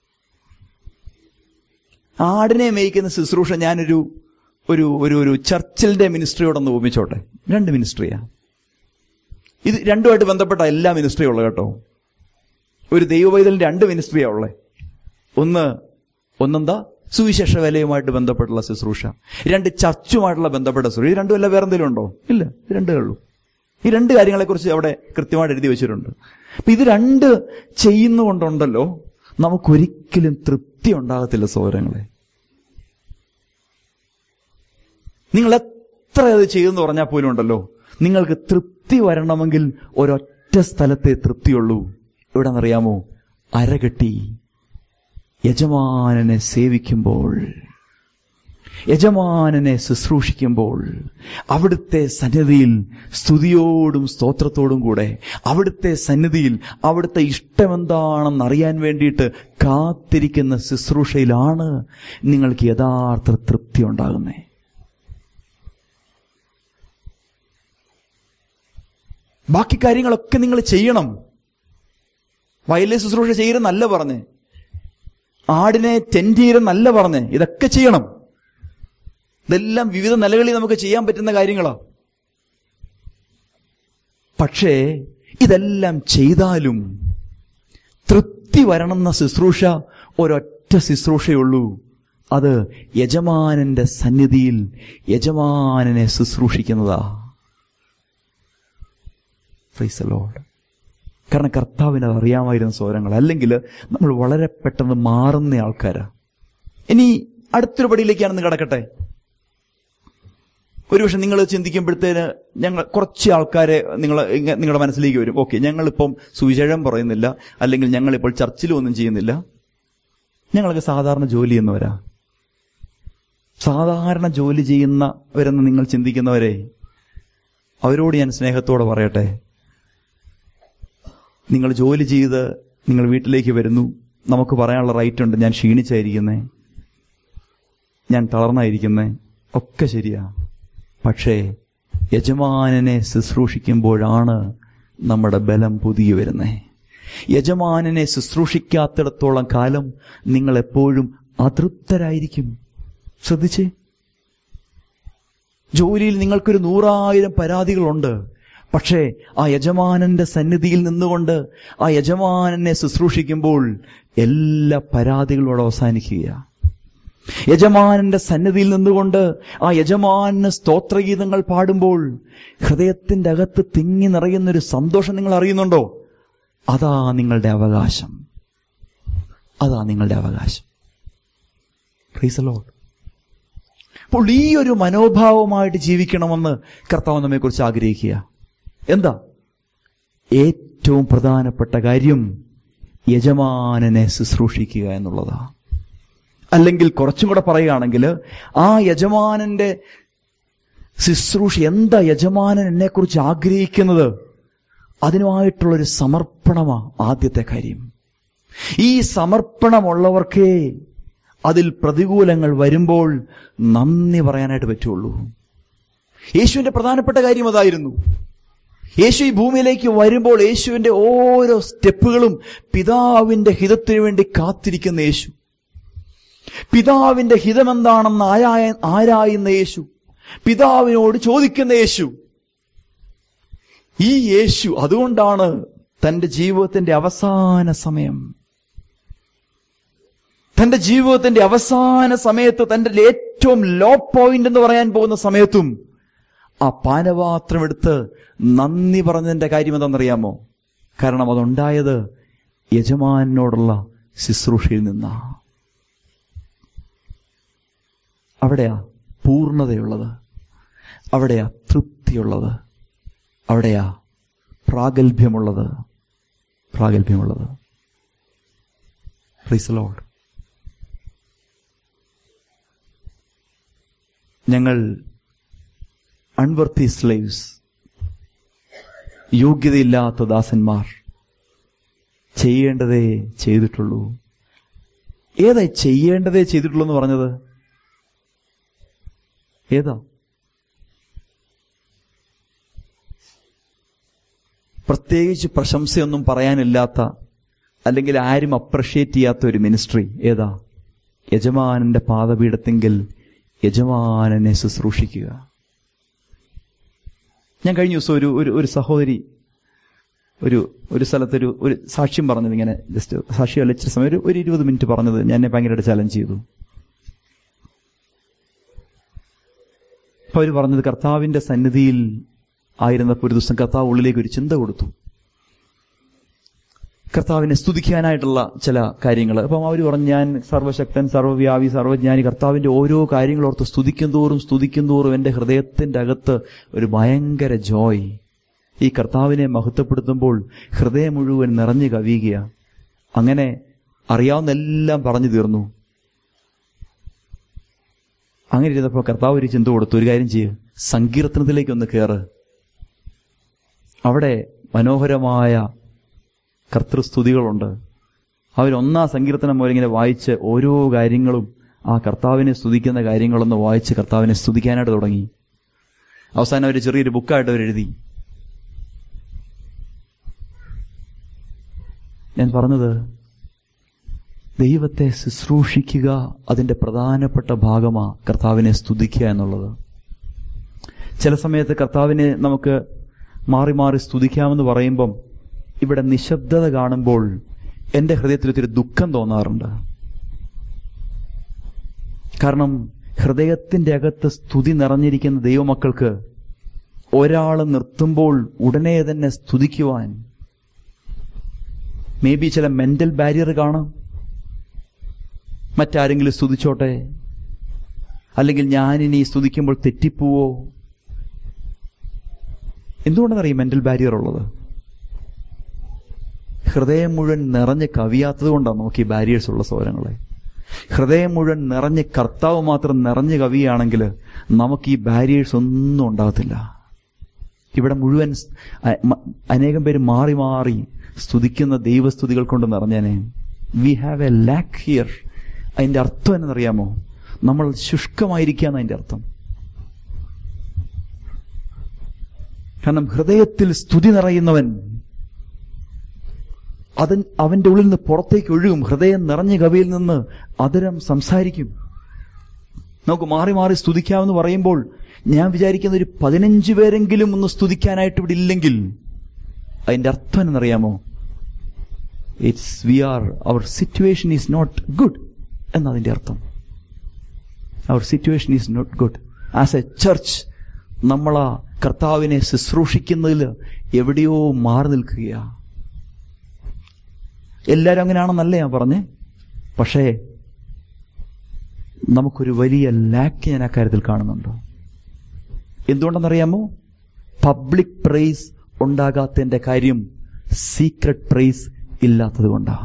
ആടിനെ മേയ്ക്കുന്ന ശുശ്രൂഷ ഞാനൊരു ഒരു ഒരു ഒരു ചർച്ചിലിന്റെ മിനിസ്ട്രിയോടൊന്ന് ഉപമിച്ചോട്ടെ രണ്ട് മിനിസ്ട്രിയാ ഇത് രണ്ടുമായിട്ട് ബന്ധപ്പെട്ട എല്ലാ മിനിസ്ട്രിയും ഉള്ളത് കേട്ടോ ഒരു ദൈവവൈതലിന് രണ്ട് മിനിസ്ട്രിയാ ഉള്ളേ ഒന്ന് ഒന്നെന്താ സുവിശേഷ വേലയുമായിട്ട് ബന്ധപ്പെട്ടുള്ള ശുശ്രൂഷ രണ്ട് ചർച്ചുമായിട്ടുള്ള ബന്ധപ്പെട്ട ശുശ്രൂഷ ഇത് രണ്ടുമല്ല വേറെ എന്തെങ്കിലും ഉണ്ടോ ഇല്ല ഇത് രണ്ടേ ഉള്ളൂ ഈ രണ്ട് കാര്യങ്ങളെക്കുറിച്ച് അവിടെ കൃത്യമായിട്ട് എഴുതി വെച്ചിട്ടുണ്ട് അപ്പൊ ഇത് രണ്ട് ചെയ്യുന്നുകൊണ്ടുണ്ടല്ലോ നമുക്കൊരിക്കലും തൃപ്തി ഉണ്ടാകത്തില്ല സൗരങ്ങളെ നിങ്ങൾ എത്ര അത് ചെയ്തെന്ന് പറഞ്ഞാൽ പോലും ഉണ്ടല്ലോ നിങ്ങൾക്ക് തൃപ്തി വരണമെങ്കിൽ ഒരൊറ്റ സ്ഥലത്തെ തൃപ്തിയുള്ളൂ എവിടെന്നറിയാമോ അരകെട്ടി യജമാനനെ സേവിക്കുമ്പോൾ യജമാനനെ ശുശ്രൂഷിക്കുമ്പോൾ അവിടുത്തെ സന്നിധിയിൽ സ്തുതിയോടും സ്തോത്രത്തോടും കൂടെ അവിടുത്തെ സന്നിധിയിൽ അവിടുത്തെ ഇഷ്ടമെന്താണെന്ന് അറിയാൻ വേണ്ടിയിട്ട് കാത്തിരിക്കുന്ന ശുശ്രൂഷയിലാണ് നിങ്ങൾക്ക് യഥാർത്ഥ തൃപ്തി ഉണ്ടാകുന്നത് ബാക്കി കാര്യങ്ങളൊക്കെ നിങ്ങൾ ചെയ്യണം വയലിലെ ശുശ്രൂഷ ചെയ്യരുന്നല്ല പറഞ്ഞ് ആടിനെ ടെൻറ്റ് ചെയ്യരുന്നല്ല പറഞ്ഞ് ഇതൊക്കെ ചെയ്യണം ഇതെല്ലാം വിവിധ നിലകളിൽ നമുക്ക് ചെയ്യാൻ പറ്റുന്ന കാര്യങ്ങളാ പക്ഷേ ഇതെല്ലാം ചെയ്താലും തൃപ്തി വരണമെന്ന ശുശ്രൂഷ ഒരൊറ്റ ശുശ്രൂഷയുള്ളൂ അത് യജമാനന്റെ സന്നിധിയിൽ യജമാനനെ ശുശ്രൂഷിക്കുന്നതാ ഫ്രൈസ് ലോഡ് കാരണം കർത്താവിന് അത് അറിയാമായിരുന്ന സ്വരങ്ങൾ അല്ലെങ്കിൽ നമ്മൾ വളരെ പെട്ടെന്ന് മാറുന്ന ആൾക്കാരാ ഇനി അടുത്തൊരു പടിയിലേക്കാണെന്ന് കിടക്കട്ടെ ഒരുപക്ഷെ നിങ്ങൾ ചിന്തിക്കുമ്പോഴത്തേന് ഞങ്ങൾ കുറച്ച് ആൾക്കാരെ നിങ്ങൾ നിങ്ങളുടെ മനസ്സിലേക്ക് വരും ഓക്കെ ഞങ്ങളിപ്പം സുവിശേഷം പറയുന്നില്ല അല്ലെങ്കിൽ ഞങ്ങളിപ്പോൾ ചർച്ചിലും ഒന്നും ചെയ്യുന്നില്ല ഞങ്ങളൊക്കെ സാധാരണ ജോലി ചെയ്യുന്നവരാ സാധാരണ ജോലി ചെയ്യുന്നവരെന്ന് നിങ്ങൾ ചിന്തിക്കുന്നവരെ അവരോട് ഞാൻ സ്നേഹത്തോടെ പറയട്ടെ നിങ്ങൾ ജോലി ചെയ്ത് നിങ്ങൾ വീട്ടിലേക്ക് വരുന്നു നമുക്ക് പറയാനുള്ള റൈറ്റ് ഉണ്ട് ഞാൻ ക്ഷീണിച്ചായിരിക്കുന്നേ ഞാൻ തളർന്നായിരിക്കുന്നേ ഒക്കെ ശരിയാ പക്ഷേ യജമാനനെ ശുശ്രൂഷിക്കുമ്പോഴാണ് നമ്മുടെ ബലം പുതിയ വരുന്നത് യജമാനനെ ശുശ്രൂഷിക്കാത്തിടത്തോളം കാലം നിങ്ങൾ എപ്പോഴും അതൃപ്തരായിരിക്കും ശ്രദ്ധിച്ചേ ജോലിയിൽ നിങ്ങൾക്കൊരു നൂറായിരം പരാതികളുണ്ട് പക്ഷേ ആ യജമാനന്റെ സന്നിധിയിൽ നിന്നുകൊണ്ട് ആ യജമാനനെ ശുശ്രൂഷിക്കുമ്പോൾ എല്ലാ പരാതികളോട് അവസാനിക്കുക യജമാനന്റെ സന്നിധിയിൽ നിന്നുകൊണ്ട് ആ യജമാനന് സ്തോത്രഗീതങ്ങൾ പാടുമ്പോൾ ഹൃദയത്തിന്റെ അകത്ത് തിങ്ങി നിറയുന്നൊരു സന്തോഷം നിങ്ങൾ അറിയുന്നുണ്ടോ അതാ നിങ്ങളുടെ അവകാശം അതാ നിങ്ങളുടെ അവകാശം പ്രീസലോട്ട് അപ്പോൾ ഈ ഒരു മനോഭാവമായിട്ട് ജീവിക്കണമെന്ന് കർത്താവ് നമ്മെക്കുറിച്ച് ആഗ്രഹിക്കുക എന്താ ഏറ്റവും പ്രധാനപ്പെട്ട കാര്യം യജമാനനെ ശുശ്രൂഷിക്കുക എന്നുള്ളതാ അല്ലെങ്കിൽ കുറച്ചും കൂടെ പറയുകയാണെങ്കിൽ ആ യജമാനന്റെ ശുശ്രൂഷ എന്താ യജമാനൻ എന്നെക്കുറിച്ച് ആഗ്രഹിക്കുന്നത് അതിനുമായിട്ടുള്ളൊരു സമർപ്പണമാ ആദ്യത്തെ കാര്യം ഈ സമർപ്പണമുള്ളവർക്കേ അതിൽ പ്രതികൂലങ്ങൾ വരുമ്പോൾ നന്ദി പറയാനായിട്ട് പറ്റുള്ളൂ യേശുവിന്റെ പ്രധാനപ്പെട്ട കാര്യം അതായിരുന്നു യേശു ഈ ഭൂമിയിലേക്ക് വരുമ്പോൾ യേശുവിന്റെ ഓരോ സ്റ്റെപ്പുകളും പിതാവിന്റെ ഹിതത്തിനു വേണ്ടി കാത്തിരിക്കുന്ന യേശു പിതാവിന്റെ ഹിതമെന്താണെന്ന് ആരായ ആരായുന്ന യേശു പിതാവിനോട് ചോദിക്കുന്ന യേശു ഈ യേശു അതുകൊണ്ടാണ് തന്റെ ജീവിതത്തിന്റെ അവസാന സമയം തന്റെ ജീവിതത്തിന്റെ അവസാന സമയത്ത് തന്റെ ഏറ്റവും ലോ പോയിന്റ് എന്ന് പറയാൻ പോകുന്ന സമയത്തും ആ പാനപാത്രം എടുത്ത് നന്ദി പറഞ്ഞതിന്റെ കാര്യം എന്താണെന്നറിയാമോ കാരണം അതുണ്ടായത് യജമാനോടുള്ള ശുശ്രൂഷയിൽ നിന്നാ അവിടെയാ പൂർണ്ണതയുള്ളത് അവിടെയാ തൃപ്തിയുള്ളത് അവിടെയാ പ്രാഗൽഭ്യമുള്ളത് പ്രാഗൽഭ്യമുള്ളത് പ്ലീസ് ലോഡ് ഞങ്ങൾ അൺവർത്തി സ്ലേവ്സ് യോഗ്യതയില്ലാത്ത ദാസന്മാർ ചെയ്യേണ്ടതേ ചെയ്തിട്ടുള്ളൂ ഏതാ ചെയ്യേണ്ടതേ ചെയ്തിട്ടുള്ളൂ എന്ന് പറഞ്ഞത് ഏതാ പ്രത്യേകിച്ച് പ്രശംസയൊന്നും പറയാനില്ലാത്ത അല്ലെങ്കിൽ ആരും അപ്രിഷ്യേറ്റ് ചെയ്യാത്ത ഒരു മിനിസ്ട്രി ഏതാ യജമാനന്റെ പാദപീഠത്തെങ്കിൽ യജമാനനെ ശുശ്രൂഷിക്കുക ഞാൻ കഴിഞ്ഞ ദിവസം ഒരു ഒരു ഒരു സഹോദരി ഒരു ഒരു സ്ഥലത്തൊരു ഒരു സാക്ഷ്യം പറഞ്ഞത് ഇങ്ങനെ ജസ്റ്റ് സാക്ഷ്യം ഇച്ചിരി സമയം ഒരു ഒരു ഇരുപത് മിനിറ്റ് പറഞ്ഞത് ഞാൻ എന്നെ ഭയങ്കരമായിട്ട് ചലഞ്ച് ചെയ്തു അപ്പൊ അവർ പറഞ്ഞത് കർത്താവിന്റെ സന്നിധിയിൽ ആയിരുന്നപ്പോൾ ഒരു ദിവസം കർത്താവ് ഉള്ളിലേക്ക് ഒരു ചിന്ത കൊടുത്തു കർത്താവിനെ സ്തുതിക്കാനായിട്ടുള്ള ചില കാര്യങ്ങൾ അപ്പം അവർ പറഞ്ഞു ഞാൻ സർവശക്തൻ സർവ്വവ്യാപി സർവജ്ഞാനി കർത്താവിന്റെ ഓരോ കാര്യങ്ങളോർത്ത് സ്തുതിക്കും തോറും സ്തുതിക്കും തോറും എന്റെ ഹൃദയത്തിന്റെ അകത്ത് ഒരു ഭയങ്കര ജോയ് ഈ കർത്താവിനെ മഹത്വപ്പെടുത്തുമ്പോൾ ഹൃദയം മുഴുവൻ നിറഞ്ഞു കവിയുക അങ്ങനെ അറിയാവുന്നെല്ലാം പറഞ്ഞു തീർന്നു അങ്ങനെ ഇരുന്നപ്പോൾ കർത്താവ് ഒരു ചിന്ത കൊടുത്തു ഒരു കാര്യം ചെയ്യുക സങ്കീർത്തനത്തിലേക്ക് ഒന്ന് കയറ് അവിടെ മനോഹരമായ കർത്തൃസ്തുതികളുണ്ട് അവരൊന്നാം സങ്കീർത്തനം പോലെ ഇങ്ങനെ വായിച്ച് ഓരോ കാര്യങ്ങളും ആ കർത്താവിനെ സ്തുതിക്കുന്ന കാര്യങ്ങളൊന്ന് വായിച്ച് കർത്താവിനെ സ്തുതിക്കാനായിട്ട് തുടങ്ങി അവസാനം ഒരു ചെറിയൊരു ബുക്കായിട്ട് അവർ എഴുതി ഞാൻ പറഞ്ഞത് ദൈവത്തെ ശുശ്രൂഷിക്കുക അതിന്റെ പ്രധാനപ്പെട്ട ഭാഗമാ കർത്താവിനെ സ്തുതിക്കുക എന്നുള്ളത് ചില സമയത്ത് കർത്താവിനെ നമുക്ക് മാറി മാറി സ്തുതിക്കാമെന്ന് പറയുമ്പം ഇവിടെ നിശബ്ദത കാണുമ്പോൾ എന്റെ ഹൃദയത്തിൽ ഒത്തിരി ദുഃഖം തോന്നാറുണ്ട് കാരണം ഹൃദയത്തിന്റെ അകത്ത് സ്തുതി നിറഞ്ഞിരിക്കുന്ന ദൈവമക്കൾക്ക് ഒരാൾ നിർത്തുമ്പോൾ ഉടനെ തന്നെ സ്തുതിക്കുവാൻ മേ ബി ചില മെന്റൽ ബാരിയർ കാണാം മറ്റാരെങ്കിലും സ്തുതിച്ചോട്ടെ അല്ലെങ്കിൽ ഞാനിനി സ്തുതിക്കുമ്പോൾ തെറ്റിപ്പോവോ എന്തുകൊണ്ടെന്നറിയും മെന്റൽ ബാരിയർ ഉള്ളത് ഹൃദയം മുഴുവൻ നിറഞ്ഞ് കവിയാത്തത് കൊണ്ടാണ് നമുക്ക് ഈ ബാരിയേഴ്സ് ഉള്ള സ്വരങ്ങളെ ഹൃദയം മുഴുവൻ നിറഞ്ഞ് കർത്താവ് മാത്രം നിറഞ്ഞ് കവിയാണെങ്കിൽ നമുക്ക് ഈ ബാരിയേഴ്സ് ഒന്നും ഉണ്ടാകത്തില്ല ഇവിടെ മുഴുവൻ അനേകം പേര് മാറി മാറി സ്തുതിക്കുന്ന ദൈവസ്തുതികൾ കൊണ്ട് നിറഞ്ഞേനെ we have a lack here അതിന്റെ അർത്ഥം എന്നറിയാമോ നമ്മൾ ശുഷ്കമായിരിക്കാന്ന് അതിന്റെ അർത്ഥം കാരണം ഹൃദയത്തിൽ സ്തുതി നിറയുന്നവൻ അത് അവന്റെ ഉള്ളിൽ നിന്ന് പുറത്തേക്ക് ഒഴുകും ഹൃദയം നിറഞ്ഞ കവിയിൽ നിന്ന് അതരം സംസാരിക്കും നമുക്ക് മാറി മാറി സ്തുതിക്കാമെന്ന് പറയുമ്പോൾ ഞാൻ വിചാരിക്കുന്ന ഒരു പതിനഞ്ച് പേരെങ്കിലും ഒന്ന് സ്തുതിക്കാനായിട്ട് ഇവിടെ ഇല്ലെങ്കിൽ അതിന്റെ അർത്ഥം എന്നറിയാമോ it's we are our situation is not good എന്നതിന്റെ അർത്ഥം our situation is not good as a church നമ്മൾ ആ കർത്താവിനെ ശുശ്രൂഷിക്കുന്നതിൽ എവിടെയോ മാറി നിൽക്കുകയാ എല്ലാവരും അങ്ങനെയാണെന്നല്ല ഞാൻ പറഞ്ഞേ പക്ഷേ നമുക്കൊരു വലിയ ലാക്ക് ഞാൻ അക്കാര്യത്തിൽ കാണുന്നുണ്ട് എന്തുകൊണ്ടെന്നറിയാമോ പബ്ലിക് പ്രൈസ് ഉണ്ടാകാത്തതിന്റെ കാര്യം സീക്രട്ട് പ്രൈസ് ഇല്ലാത്തത് കൊണ്ടാ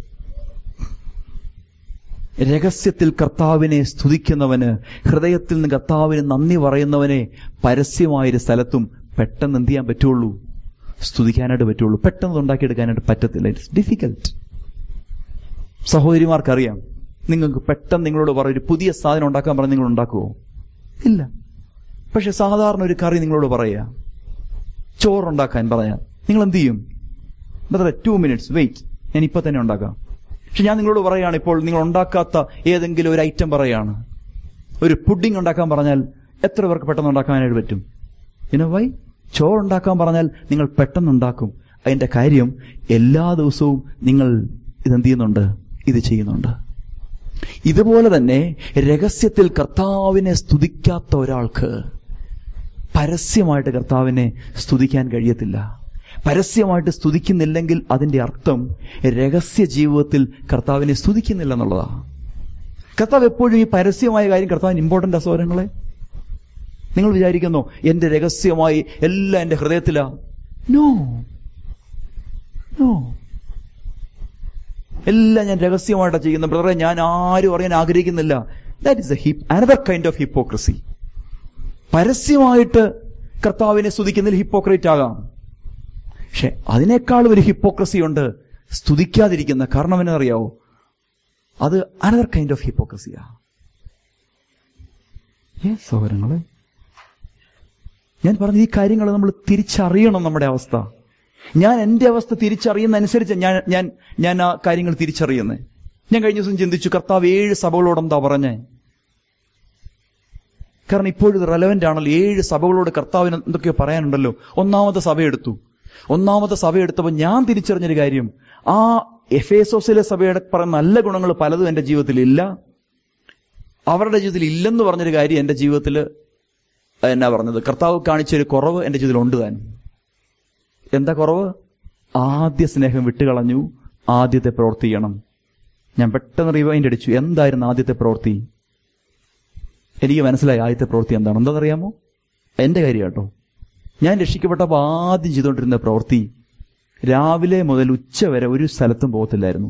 രഹസ്യത്തിൽ കർത്താവിനെ സ്തുതിക്കുന്നവന് ഹൃദയത്തിൽ നിന്ന് കർത്താവിന് നന്ദി പറയുന്നവനെ പരസ്യമായൊരു സ്ഥലത്തും പെട്ടെന്ന് എന്ത് ചെയ്യാൻ പറ്റുള്ളൂ സ്തുതിക്കാനായിട്ട് പറ്റുള്ളൂ പെട്ടെന്ന് ഉണ്ടാക്കിയെടുക്കാനായിട്ട് പറ്റത്തില്ല ഇറ്റ്സ് ഡിഫിക്കൽട്ട് സഹോദരിമാർക്കറിയാം നിങ്ങൾക്ക് പെട്ടെന്ന് നിങ്ങളോട് പറയും ഒരു പുതിയ സാധനം ഉണ്ടാക്കാൻ പറഞ്ഞ് നിങ്ങൾ ഉണ്ടാക്കുമോ ഇല്ല പക്ഷെ സാധാരണ ഒരു കറി നിങ്ങളോട് പറയാ ചോറുണ്ടാക്കാൻ പറഞ്ഞാൽ നിങ്ങൾ എന്ത് ചെയ്യും ബ്രദറെ ടു മിനിറ്റ്സ് വെയിറ്റ് ഞാൻ ഇപ്പൊ തന്നെ ഉണ്ടാക്കാം പക്ഷെ ഞാൻ നിങ്ങളോട് പറയാണ് ഇപ്പോൾ നിങ്ങൾ ഉണ്ടാക്കാത്ത ഏതെങ്കിലും ഒരു ഐറ്റം പറയാണ് ഒരു പുഡിംഗ് ഉണ്ടാക്കാൻ പറഞ്ഞാൽ എത്ര പേർക്ക് പെട്ടെന്ന് ഉണ്ടാക്കാനായിട്ട് പറ്റും ഇനോ വൈ ചോറുണ്ടാക്കാൻ പറഞ്ഞാൽ നിങ്ങൾ പെട്ടെന്ന് ഉണ്ടാക്കും അതിന്റെ കാര്യം എല്ലാ ദിവസവും നിങ്ങൾ ഇതെന്ത് ചെയ്യുന്നുണ്ട് ഇത് ചെയ്യുന്നുണ്ട് ഇതുപോലെ തന്നെ രഹസ്യത്തിൽ കർത്താവിനെ സ്തുതിക്കാത്ത ഒരാൾക്ക് പരസ്യമായിട്ട് കർത്താവിനെ സ്തുതിക്കാൻ കഴിയത്തില്ല പരസ്യമായിട്ട് സ്തുതിക്കുന്നില്ലെങ്കിൽ അതിന്റെ അർത്ഥം രഹസ്യ ജീവിതത്തിൽ കർത്താവിനെ സ്തുതിക്കുന്നില്ല എന്നുള്ളതാ കർത്താവ് എപ്പോഴും ഈ പരസ്യമായ കാര്യം കർത്താവിന് ഇമ്പോർട്ടന്റ് അസോരങ്ങളെ നിങ്ങൾ വിചാരിക്കുന്നു എന്റെ രഹസ്യമായി എല്ലാം എന്റെ ഹൃദയത്തിലാ നോ നോ എല്ലാം ഞാൻ രഹസ്യമായിട്ടാണ് ചെയ്യുന്നത് ബ്രദറെ ഞാൻ ആരും അറിയാൻ ആഗ്രഹിക്കുന്നില്ല that is a hip another kind of hypocrisy പരസ്യമായിട്ട് കർത്താവിനെ സ്തുതിക്കുന്നതിൽ ഹിപ്പോക്രേറ്റ് ആകാം പക്ഷെ അതിനേക്കാൾ ഒരു ഹിപ്പോക്രസി ഉണ്ട് സ്തുതിക്കാതിരിക്കുന്ന കാരണം എന്നറിയാവോ അത് അനദർ കൈൻഡ് ഓഫ് ഹിപ്പോക്രസിയാ ഏ സഹോദരങ്ങളെ ഞാൻ പറഞ്ഞ ഈ കാര്യങ്ങൾ നമ്മൾ തിരിച്ചറിയണം നമ്മുടെ അവസ്ഥ ഞാൻ എന്റെ അവസ്ഥ തിരിച്ചറിയുന്ന അനുസരിച്ച് ഞാൻ ഞാൻ ഞാൻ ആ കാര്യങ്ങൾ തിരിച്ചറിയുന്നത് ഞാൻ കഴിഞ്ഞ ദിവസം ചിന്തിച്ചു കർത്താവ് ഏഴ് സഭകളോട് എന്താ പറഞ്ഞേ കാരണം ഇപ്പോഴും ഇത് റെലവെന്റ് ആണല്ലോ ഏഴ് സഭകളോട് കർത്താവിന് എന്തൊക്കെയോ പറയാനുണ്ടല്ലോ ഒന്നാമത്തെ സഭ എടുത്തു ഒന്നാമത്തെ സഭ എടുത്തപ്പോൾ ഞാൻ തിരിച്ചറിഞ്ഞൊരു കാര്യം ആ എഫേസോസിലെ സഭയുടെ പറയുന്ന നല്ല ഗുണങ്ങൾ പലതും എന്റെ ജീവിതത്തിൽ ഇല്ല അവരുടെ ജീവിതത്തിൽ ഇല്ലെന്ന് പറഞ്ഞൊരു കാര്യം എന്റെ ജീവിതത്തിൽ എന്നാ പറഞ്ഞത് കർത്താവ് കാണിച്ചൊരു കുറവ് എന്റെ ജീവിതത്തിൽ ഉണ്ട് താൻ എന്താ കുറവ് ആദ്യ സ്നേഹം വിട്ടുകളഞ്ഞു ആദ്യത്തെ പ്രവൃത്തി ചെയ്യണം ഞാൻ പെട്ടെന്ന് റിവൈൻഡ് അടിച്ചു എന്തായിരുന്നു ആദ്യത്തെ പ്രവൃത്തി എനിക്ക് മനസ്സിലായി ആദ്യത്തെ പ്രവൃത്തി എന്താണ് എന്താണെന്നറിയാമോ എന്റെ കാര്യം കേട്ടോ ഞാൻ രക്ഷിക്കപ്പെട്ടപ്പോൾ ആദ്യം ചെയ്തുകൊണ്ടിരുന്ന പ്രവൃത്തി രാവിലെ മുതൽ ഉച്ച വരെ ഒരു സ്ഥലത്തും പോകത്തില്ലായിരുന്നു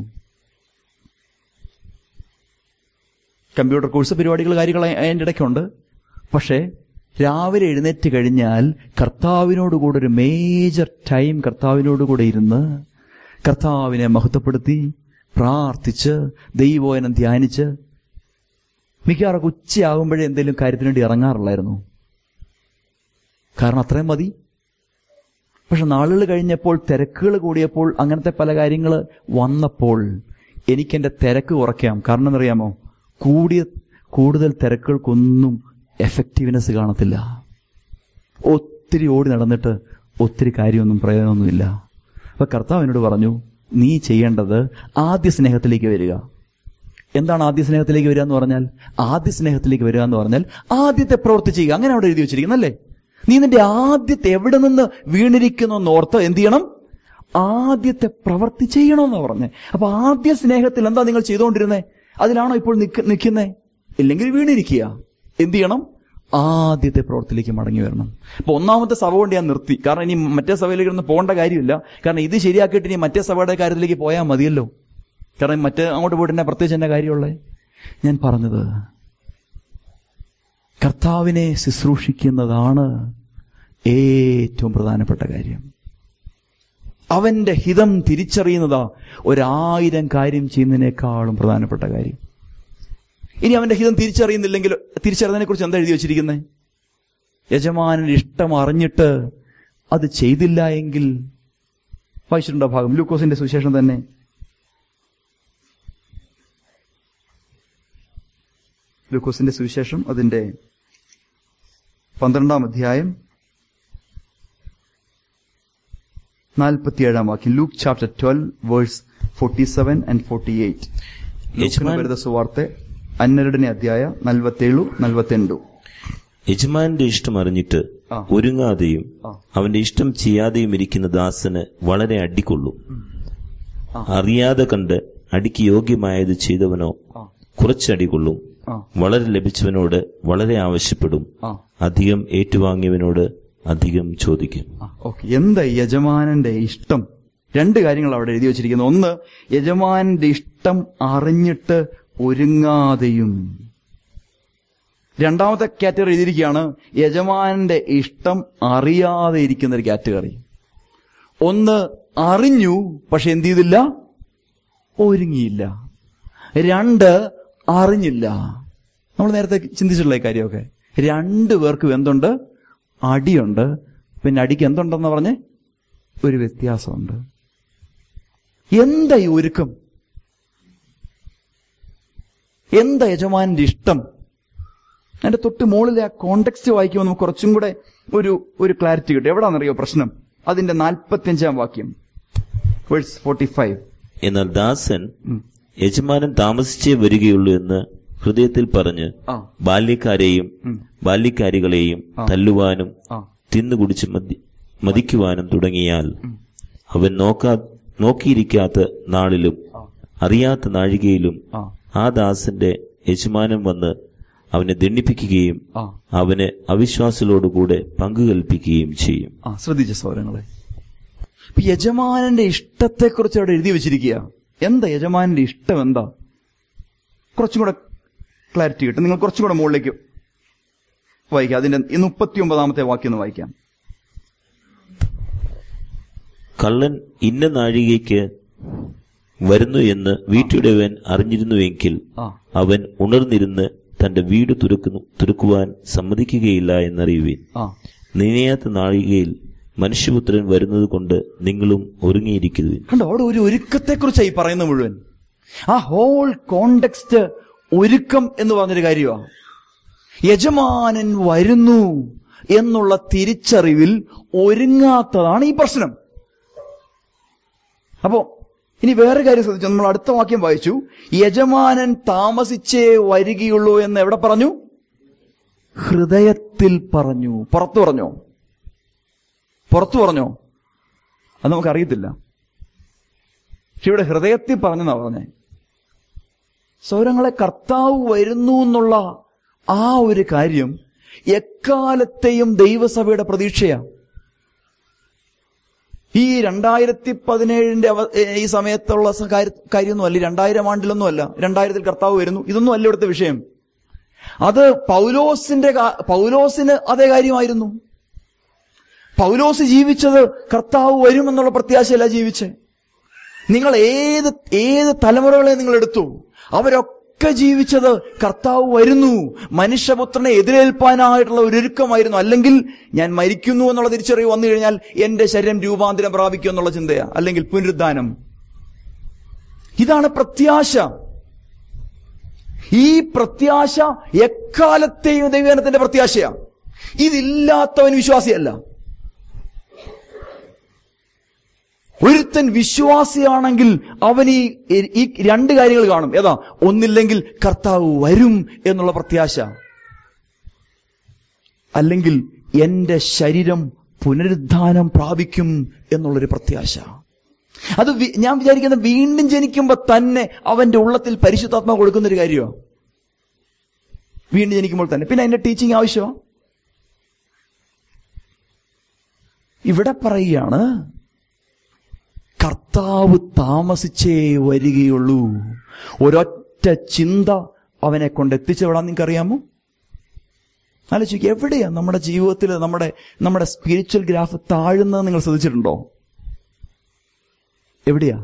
കമ്പ്യൂട്ടർ കോഴ്സ് പരിപാടികൾ കാര്യങ്ങൾ അതിൻ്റെ ഇടയ്ക്കുണ്ട് പക്ഷേ രാവിലെ എഴുന്നേറ്റ് കഴിഞ്ഞാൽ കർത്താവിനോടുകൂടെ ഒരു മേജർ ടൈം കർത്താവിനോടുകൂടെ ഇരുന്ന് കർത്താവിനെ മഹത്വപ്പെടുത്തി പ്രാർത്ഥിച്ച് ദൈവോയനം ധ്യാനിച്ച് മിക്കവാറും ഉച്ചയാകുമ്പോഴേ എന്തെങ്കിലും കാര്യത്തിന് വേണ്ടി ഇറങ്ങാറുള്ളായിരുന്നു കാരണം അത്രയും മതി പക്ഷെ നാളുകൾ കഴിഞ്ഞപ്പോൾ തിരക്കുകൾ കൂടിയപ്പോൾ അങ്ങനത്തെ പല കാര്യങ്ങൾ വന്നപ്പോൾ എനിക്കെന്റെ തിരക്ക് കുറയ്ക്കാം കാരണം എന്നറിയാമോ കൂടിയ കൂടുതൽ തിരക്കുകൾക്കൊന്നും എഫക്റ്റീവ്നെസ് കാണത്തില്ല ഒത്തിരി ഓടി നടന്നിട്ട് ഒത്തിരി കാര്യമൊന്നും പ്രയോജനമൊന്നുമില്ല അപ്പൊ കർത്താവ് എന്നോട് പറഞ്ഞു നീ ചെയ്യേണ്ടത് ആദ്യ സ്നേഹത്തിലേക്ക് വരിക എന്താണ് ആദ്യ സ്നേഹത്തിലേക്ക് വരിക എന്ന് പറഞ്ഞാൽ ആദ്യ സ്നേഹത്തിലേക്ക് വരിക എന്ന് പറഞ്ഞാൽ ആദ്യത്തെ പ്രവൃത്തി ചെയ്യുക അങ്ങനെ അവിടെ എഴുതി വെച്ചിരിക്കുന്നല്ലേ നീ നിന്റെ ആദ്യത്തെ എവിടെ നിന്ന് വീണിരിക്കുന്നു എന്നോർത്ത് എന്ത് ചെയ്യണം ആദ്യത്തെ പ്രവൃത്തി ചെയ്യണമെന്ന് പറഞ്ഞേ അപ്പൊ ആദ്യ സ്നേഹത്തിൽ എന്താ നിങ്ങൾ ചെയ്തുകൊണ്ടിരുന്നേ അതിലാണോ ഇപ്പോൾ നിൽക്കുന്നേ ഇല്ലെങ്കിൽ വീണിരിക്കുക എന്ത് ചെയ്യണം ആദ്യത്തെ പ്രവൃത്തിയിലേക്ക് മടങ്ങി വരണം അപ്പൊ ഒന്നാമത്തെ സഭ കൊണ്ട് ഞാൻ നിർത്തി കാരണം ഇനി മറ്റേ സഭയിലേക്ക് ഒന്നും പോകേണ്ട കാര്യമില്ല കാരണം ഇത് ശരിയാക്കിയിട്ട് ഇനി മറ്റേ സഭയുടെ കാര്യത്തിലേക്ക് പോയാൽ മതിയല്ലോ കാരണം മറ്റേ അങ്ങോട്ട് പോയിട്ട് എന്നെ പ്രത്യേകിച്ച് എന്നെ കാര്യമുള്ളേ ഞാൻ പറഞ്ഞത് കർത്താവിനെ ശുശ്രൂഷിക്കുന്നതാണ് ഏറ്റവും പ്രധാനപ്പെട്ട കാര്യം അവന്റെ ഹിതം തിരിച്ചറിയുന്നതാ ഒരായിരം കാര്യം ചെയ്യുന്നതിനേക്കാളും പ്രധാനപ്പെട്ട കാര്യം ഇനി അവന്റെ ഹിതം തിരിച്ചറിയുന്നില്ലെങ്കിൽ തിരിച്ചറിയുന്നതിനെ കുറിച്ച് എന്താ എഴുതി വെച്ചിരിക്കുന്നത് യജമാനന്റെ ഇഷ്ടം അറിഞ്ഞിട്ട് അത് ചെയ്തില്ല എങ്കിൽ വായിച്ചിട്ടുണ്ടോ ഭാഗം ലൂക്കോസിന്റെ സുവിശേഷം തന്നെ ലൂക്കോസിന്റെ സുവിശേഷം അതിന്റെ പന്ത്രണ്ടാം അധ്യായം നാൽപ്പത്തിയേഴാം വാക്യം Luke chapter twelve verse forty seven and forty eight യജമാൻ- സുവാർത്തെ ಹನ್ನೆರಡನೇ ಅಧ್ಯಾಯ ನಲವತ್ತೇಳು ನಲವತ್ತೆಂಟು യജമാന്റെ ഇഷ്ടം അറിഞ്ഞിട്ട് ആ. ഒരുങ്ങാതെയും ആ. അവന്റെ ഇഷ്ടം ചെയ്യാതെയും ഇരിക്കുന്ന ദാസന് വളരെ അടികൊള്ളും ആ. അറിയാതെ കണ്ട് അടിക്ക് യോഗ്യമായത് ചെയ്തവനോ ആ കുറച്ചടികൊള്ളും ആ വളരെ ലഭിച്ചവനോട് വളരെ ആവശ്യപ്പെടും ആ അധികം ഏറ്റുവാങ്ങിയവനോട് അധികം ചോദിക്കും ഓക്കെ എന്താ ഈ യജമാനന്റെ ഇഷ്ടം രണ്ട് കാര്യങ്ങൾ അവിടെ എഴുതി വെച്ചിരിക്കുന്നു ഒന്ന് യജമാനന്റെ ഇഷ്ടം അറിഞ്ഞിട്ട് ഒരുങ്ങാതെയും രണ്ടാമത്തെ കാറ്റഗറി എഴുതിയിരിക്കുകയാണ് യജമാനന്റെ ഇഷ്ടം അറിയാതെ ഇരിക്കുന്ന ഒരു കാറ്റഗറി ഒന്ന് അറിഞ്ഞു പക്ഷെ എന്ത് ചെയ്തില്ല ഒരുങ്ങിയില്ല രണ്ട് അറിഞ്ഞില്ല നമ്മൾ നേരത്തെ ചിന്തിച്ചിട്ടുള്ള ഈ കാര്യമൊക്കെ രണ്ടു പേർക്കും എന്തുണ്ട് അടിയുണ്ട് പിന്നെ അടിക്ക് എന്തുണ്ടെന്ന് പറഞ്ഞ് ഒരു വ്യത്യാസമുണ്ട് എന്താ ഈ ഒരുക്കം എന്താ യജമാനന്റെ ഇഷ്ടം അതിന്റെ തൊട്ട് മുകളിലെ ആ കോണ്ടെക്സ്റ്റ് വായിക്കുമ്പോൾ നമുക്ക് കുറച്ചും കൂടെ ഒരു ഒരു ക്ലാരിറ്റി കിട്ടും എവിടാണെന്നറിയോ പ്രശ്നം അതിന്റെ നാൽപ്പത്തിയഞ്ചാം വാക്യം വേഴ്സ് ഫോർട്ടി ഫൈവ് എന്നാൽ ദാസൻ യജമാനൻ താമസിച്ചേ വരികയുള്ളൂ എന്ന് ഹൃദയത്തിൽ പറഞ്ഞ് ആ ബാല്യക്കാരെയും ഉം, ബാല്യക്കാരികളെയും ആ. തല്ലുവാനും ആ തിന്നുകുടിച്ച് മതി മതിക്കുവാനും തുടങ്ങിയാൽ ഉം, അവൻ നോക്കാ നോക്കിയിരിക്കാത്ത നാളിലും ആ അറിയാത്ത നാഴികയിലും ആ ആ ദാസന്റെ യജമാനൻ വന്ന് അവനെ ദണ്ഡിപ്പിക്കുകയും ആ അവന് അവിശ്വാസത്തോടുകൂടെ പങ്കുകൽപ്പിക്കുകയും ചെയ്യും ആ ശ്രദ്ധിച്ച സൗരങ്ങളെ ഇപ്പൊ യജമാനന്റെ ഇഷ്ടത്തെക്കുറിച്ച് അവിടെ എഴുതി വെച്ചിരിക്കുക എന്താ യജമാനന്റെ ഇഷ്ടം എന്താ കുറച്ചും കൂടെ ക്ലാരിറ്റി കിട്ടും നിങ്ങൾ കുറച്ചും കൂടെ മുകളിലേക്ക് വായിക്കാം അതിന്റെ മുപ്പത്തി ഒമ്പതാമത്തെ വാക്യം ഒന്ന് വായിക്കാം കള്ളൻ ഇന്ന നാഴികയ്ക്ക് വരുന്നു എന്ന് വീട്ടുടവൻ അറിഞ്ഞിരുന്നുവെങ്കിൽ ആ അവൻ ഉണർന്നിരുന്ന് തന്റെ വീട് തുറക്കുന്നു തുറക്കുവാൻ സമ്മതിക്കുകയില്ല എന്നറിയുവിൻ ആ നിനയാത്ത നാഴികയിൽ മനുഷ്യപുത്രൻ വരുന്നത് കൊണ്ട് നിങ്ങളും ഒരുങ്ങിയിരിക്കുവിൻ കണ്ടോ അവിടെ ഒരു ഒരുക്കത്തെക്കുറിച്ചാണ് ഈ പറയുന്നത് മുഴുവൻ ആ ഹോൾ കോണ്ടെക്സ്റ്റ് ഒരുക്കം എന്ന് പറഞ്ഞൊരു കാര്യമാണ് യജമാനൻ വരുന്നു എന്നുള്ള തിരിച്ചറിവിൽ ഒരുങ്ങാത്തതാണ് ഈ പ്രശ്നം അപ്പോ ഇനി വേറെ കാര്യം ശ്രദ്ധിച്ചു നമ്മൾ അടുത്ത വാക്യം വായിച്ചു യജമാനൻ താമസിച്ചേ വരികയുള്ളൂ എന്ന് എവിടെ പറഞ്ഞു ഹൃദയത്തിൽ പറഞ്ഞു പുറത്തു പറഞ്ഞോ പുറത്തു പറഞ്ഞോ അത് നമുക്കറിയത്തില്ല പക്ഷെ ഇവിടെ ഹൃദയത്തിൽ പറഞ്ഞെന്നാ പറഞ്ഞേ സൗരങ്ങളെ കർത്താവ് വരുന്നു എന്നുള്ള ആ ഒരു കാര്യം എക്കാലത്തെയും ദൈവസഭയുടെ പ്രതീക്ഷയാണ് ഈ രണ്ടായിരത്തി പതിനേഴിന്റെ അവ- ഏ, ഈ സമയത്തുള്ള സ- കാര്യ- കാര്യമൊന്നുമല്ല ഈ രണ്ടായിരം ആണ്ടിലൊന്നും അല്ല രണ്ടായിരത്തിൽ കർത്താവ് വരുന്നു ഇതൊന്നും അല്ല ഇവിടുത്തെ വിഷയം അത് പൗലോസിന്റെ കാ- പൗലോസിന് അതേ കാര്യമായിരുന്നു പൗലോസ് ജീവിച്ചത് കർത്താവ് വരുമെന്നുള്ള പ്രത്യാശയല്ല ജീവിച്ചേ നിങ്ങൾ ഏത് ഏത് തലമുറകളെ നിങ്ങൾ എടുത്തു അവരൊക്കെ ജീവിച്ചത് കർത്താവ് വരുന്നു മനുഷ്യപുത്രനെ എതിരേൽപ്പാനായിട്ടുള്ള ഒരു ഒരുക്കമായിരുന്നു അല്ലെങ്കിൽ ഞാൻ മരിക്കുന്നു എന്നുള്ള തിരിച്ചറിവ് വന്നു കഴിഞ്ഞാൽ എന്റെ ശരീരം രൂപാന്തരം പ്രാപിക്കും എന്നുള്ള ചിന്തയാ അല്ലെങ്കിൽ പുനരുദ്ധാനം ഇതാണ് പ്രത്യാശ ഈ പ്രത്യാശ എക്കാലത്തെയും ദൈവജനത്തിന്റെ പ്രത്യാശയാ ഇതില്ലാത്തവൻ വിശ്വാസിയല്ല ഒരുത്തൻ വിശ്വാസിയാണെങ്കിൽ അവൻ ഈ ഈ രണ്ട് കാര്യങ്ങൾ കാണും ഏതാ ഒന്നില്ലെങ്കിൽ കർത്താവ് വരും എന്നുള്ള പ്രത്യാശ അല്ലെങ്കിൽ എന്റെ ശരീരം പുനരുദ്ധാനം പ്രാപിക്കും എന്നുള്ളൊരു പ്രത്യാശ അത് വി- ഞാൻ വിചാരിക്കുന്ന വീണ്ടും ജനിക്കുമ്പോ തന്നെ അവന്റെ ഉള്ളത്തിൽ പരിശുദ്ധാത്മ കൊടുക്കുന്ന ഒരു കാര്യമാണ് വീണ്ടും ജനിക്കുമ്പോൾ തന്നെ പിന്നെ അതിന്റെ ടീച്ചിങ് ആവശ്യമാണ് ഇവിടെ പറയുകയാണ് കർത്താവ് താമസിച്ചേ വരികയുള്ളൂ ഒരൊറ്റ ചിന്ത അവനെ കൊണ്ട് എത്തിച്ചവിടാൻ നിങ്ങൾക്ക് അറിയാമോ ആലോചിക്കുക എവിടെയാ നമ്മുടെ ജീവിതത്തിൽ നമ്മുടെ നമ്മുടെ സ്പിരിച്വൽ ഗ്രാഫ് താഴുന്നത് നിങ്ങൾ ശ്രദ്ധിച്ചിട്ടുണ്ടോ എവിടെയാ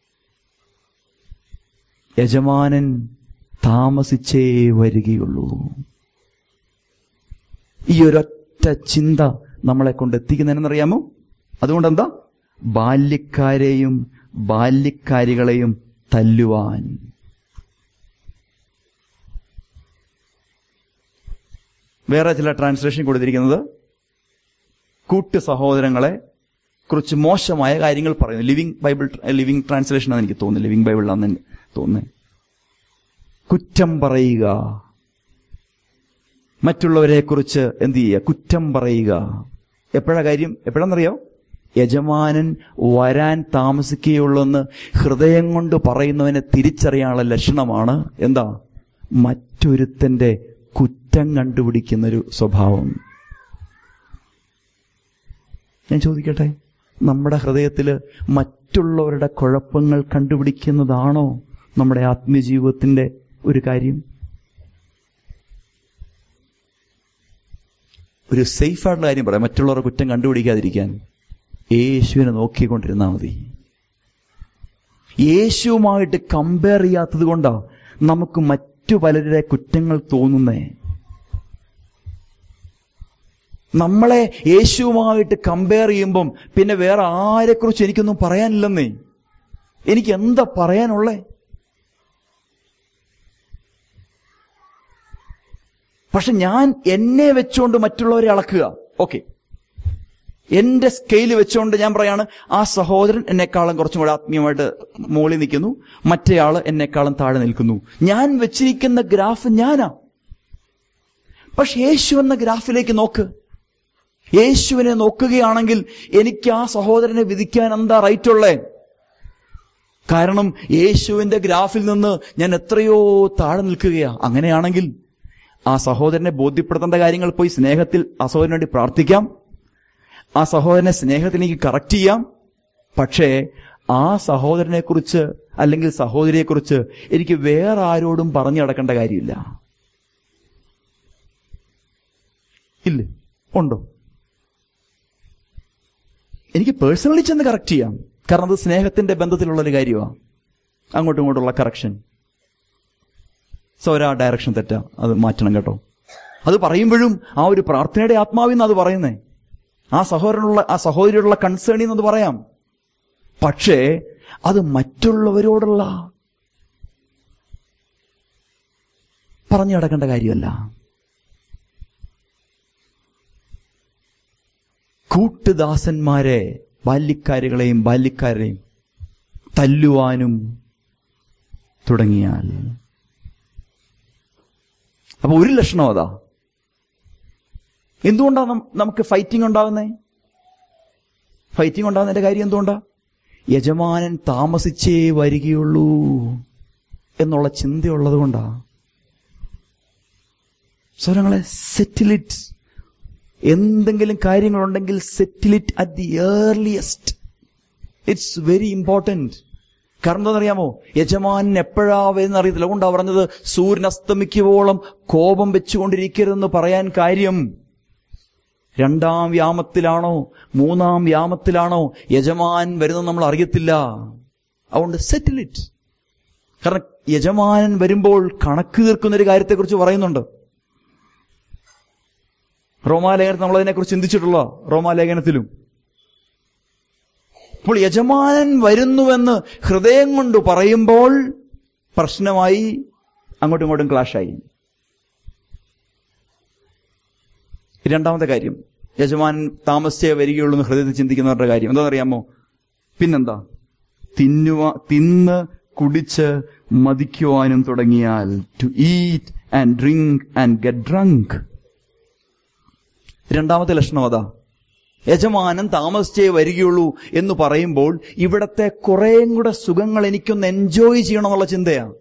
യജമാനൻ താമസിച്ചേ വരികയുള്ളൂ ഈ ഒരൊറ്റ ചിന്ത നമ്മളെ കൊണ്ട് എത്തിക്കുന്നതിനെന്നറിയാമോ അതുകൊണ്ട് എന്താ ബാല്യക്കാരെയും ബാല്യക്കാരികളെയും തല്ലുവാൻ വേറെ ചില ട്രാൻസ്ലേഷൻ കൊടുത്തിരിക്കുന്നത് കൂട്ടു സഹോദരങ്ങളെ കുറിച്ച് മോശമായ കാര്യങ്ങൾ പറയുന്നു ലിവിങ് ബൈബിൾ ലിവിങ് ട്രാൻസ്ലേഷൻ ആണ് എനിക്ക് തോന്നുന്നത് ലിവിങ് ബൈബിളിലാണെന്ന് തോന്നുന്നത് കുറ്റം പറയുക മറ്റുള്ളവരെ കുറിച്ച് എന്ത് ചെയ്യുക കുറ്റം പറയുക എപ്പോഴാ കാര്യം എപ്പോഴാണെന്നറിയോ യജമാനൻ വരാൻ താമസിക്കുകയുള്ളെന്ന് ഹൃദയം കൊണ്ട് പറയുന്നവനെ തിരിച്ചറിയാനുള്ള ലക്ഷണമാണ് എന്താ മറ്റൊരുത്തന്റെ കുറ്റം കണ്ടുപിടിക്കുന്നൊരു സ്വഭാവം ഞാൻ ചോദിക്കട്ടെ നമ്മുടെ ഹൃദയത്തിൽ മറ്റുള്ളവരുടെ കുഴപ്പങ്ങൾ കണ്ടുപിടിക്കുന്നതാണോ നമ്മുടെ ആത്മീയജീവിതത്തിന്റെ ഒരു കാര്യം ഒരു സേഫ് ആയിട്ടുള്ള കാര്യം പറയാം മറ്റുള്ളവരുടെ കുറ്റം കണ്ടുപിടിക്കാതിരിക്കാൻ യേശുവിനെ നോക്കിക്കൊണ്ടിരുന്നാൽ മതി യേശുവുമായിട്ട് കമ്പയർ ചെയ്യാത്തത് കൊണ്ടാ നമുക്ക് മറ്റു പലരുടെ കുറ്റങ്ങൾ തോന്നുന്നേ നമ്മളെ യേശുവുമായിട്ട് കമ്പയർ ചെയ്യുമ്പം പിന്നെ വേറെ ആരെക്കുറിച്ച് എനിക്കൊന്നും പറയാനില്ലെന്നേ എനിക്ക് എന്താ പറയാനുള്ളേ പക്ഷെ ഞാൻ എന്നെ വെച്ചുകൊണ്ട് മറ്റുള്ളവരെ അളക്കുക ഓക്കെ എന്റെ സ്കെയിൽ വെച്ചുകൊണ്ട് ഞാൻ പറയാണ് ആ സഹോദരൻ എന്നെക്കാളും കുറച്ചും കൂടെ ആത്മീയമായിട്ട് മുകളിൽ നിൽക്കുന്നു മറ്റേയാള് എന്നെക്കാളും താഴെ നിൽക്കുന്നു ഞാൻ വെച്ചിരിക്കുന്ന ഗ്രാഫ് ഞാനാ പക്ഷെ യേശു എന്ന ഗ്രാഫിലേക്ക് നോക്ക് യേശുവിനെ നോക്കുകയാണെങ്കിൽ എനിക്ക് ആ സഹോദരനെ വിധിക്കാൻ എന്താ റൈറ്റ് ഉള്ളേ കാരണം യേശുവിന്റെ ഗ്രാഫിൽ നിന്ന് ഞാൻ എത്രയോ താഴെ നിൽക്കുകയാ അങ്ങനെയാണെങ്കിൽ ആ സഹോദരനെ ബോധ്യപ്പെടുത്തേണ്ട കാര്യങ്ങൾ പോയി സ്നേഹത്തിൽ ആ സഹോദരന് വേണ്ടി പ്രാർത്ഥിക്കാം ആ സഹോദരനെ സ്നേഹത്തിൽ എനിക്ക് കറക്റ്റ് ചെയ്യാം പക്ഷേ ആ സഹോദരനെ കുറിച്ച് അല്ലെങ്കിൽ സഹോദരിയെ കുറിച്ച് എനിക്ക് വേറെ ആരോടും പറഞ്ഞു നടക്കേണ്ട കാര്യമില്ല ഇല്ലേ ഉണ്ടോ എനിക്ക് പേഴ്സണലി ചെന്ന് കറക്റ്റ് ചെയ്യാം കാരണം അത് സ്നേഹത്തിന്റെ ബന്ധത്തിലുള്ള ഒരു കാര്യമാണ് അങ്ങോട്ടും ഇങ്ങോട്ടുള്ള കറക്ഷൻ സോ ഒരാ ഡയറക്ഷൻ തെറ്റാ അത് മാറ്റണം കേട്ടോ അത് പറയുമ്പോഴും ആ ഒരു പ്രാർത്ഥനയുടെ ആത്മാവിൽ നിന്ന് അത് പറയുന്നേ ആ സഹോദരനുള്ള ആ സഹോദരിയോടുള്ള കൺസേണിൽ നിന്ന് അത് പറയാം പക്ഷേ അത് മറ്റുള്ളവരോടുള്ള പറഞ്ഞു കിടക്കേണ്ട കാര്യമല്ല കൂട്ടുദാസന്മാരെ ബാല്യക്കാരികളെയും ബാല്യക്കാരെയും തല്ലുവാനും തുടങ്ങിയാൽ അപ്പൊ ഒരു ലക്ഷണം അതാ എന്തുകൊണ്ടാണ് നമുക്ക് ഫൈറ്റിംഗ് ഉണ്ടാകുന്നേ ഫൈറ്റിംഗ് ഉണ്ടാകുന്നതിന്റെ കാര്യം എന്തുകൊണ്ടാ യജമാനൻ താമസിച്ചേ വരികയുള്ളൂ എന്നുള്ള ചിന്തയുള്ളത് കൊണ്ടാ സ്വരങ്ങളെ സെറ്റിലിറ്റ് എന്തെങ്കിലും കാര്യങ്ങളുണ്ടെങ്കിൽ settle it at the earliest it's very important കാരണം എന്താണെന്നറിയാമോ യജമാനൻ എപ്പോഴാ വരുന്ന അറിയത്തില്ല അതുകൊണ്ടാ പറഞ്ഞത് സൂര്യൻ അസ്തമിക്കുവോളം കോപം വെച്ചുകൊണ്ടിരിക്കരുതെന്ന് പറയാൻ കാര്യം രണ്ടാം വ്യാമത്തിലാണോ മൂന്നാം വ്യാമത്തിലാണോ യജമാൻ വരുന്നത് നമ്മൾ അറിയത്തില്ല അതുകൊണ്ട് സെറ്റിലിറ്റ് കാരണം യജമാനൻ വരുമ്പോൾ കണക്ക് തീർക്കുന്ന ഒരു കാര്യത്തെക്കുറിച്ച് പറയുന്നുണ്ട് റോമാലേഖനത്തിൽ നമ്മൾ അതിനെക്കുറിച്ച് ചിന്തിച്ചിട്ടുള്ള റോമാലേഖനത്തിലും അപ്പോൾ യജമാനൻ വരുന്നുവെന്ന് ഹൃദയം കൊണ്ട് പറയുമ്പോൾ പ്രശ്നമായി അങ്ങോട്ടും ഇങ്ങോട്ടും ക്ലാഷായി രണ്ടാമത്തെ കാര്യം യജമാനൻ താമസിച്ചേ വരികയുള്ളൂ എന്ന് ഹൃദയത്തിൽ ചിന്തിക്കുന്നവരുടെ കാര്യം എന്താണെന്നറിയാമോ പിന്നെന്താ തിന്നുക തിന്ന് കുടിച്ച് മതിക്കുവാനും തുടങ്ങിയാൽ to eat and drink and get drunk രണ്ടാമത്തെ ലക്ഷണം അതാ യജമാനൻ താമസിച്ചേ വരികയുള്ളൂ എന്ന് പറയുമ്പോൾ ഇവിടത്തെ കുറേയും കൂടെ സുഖങ്ങൾ എനിക്കൊന്ന് എൻജോയ് ചെയ്യണമെന്നുള്ള ചിന്തയാണ്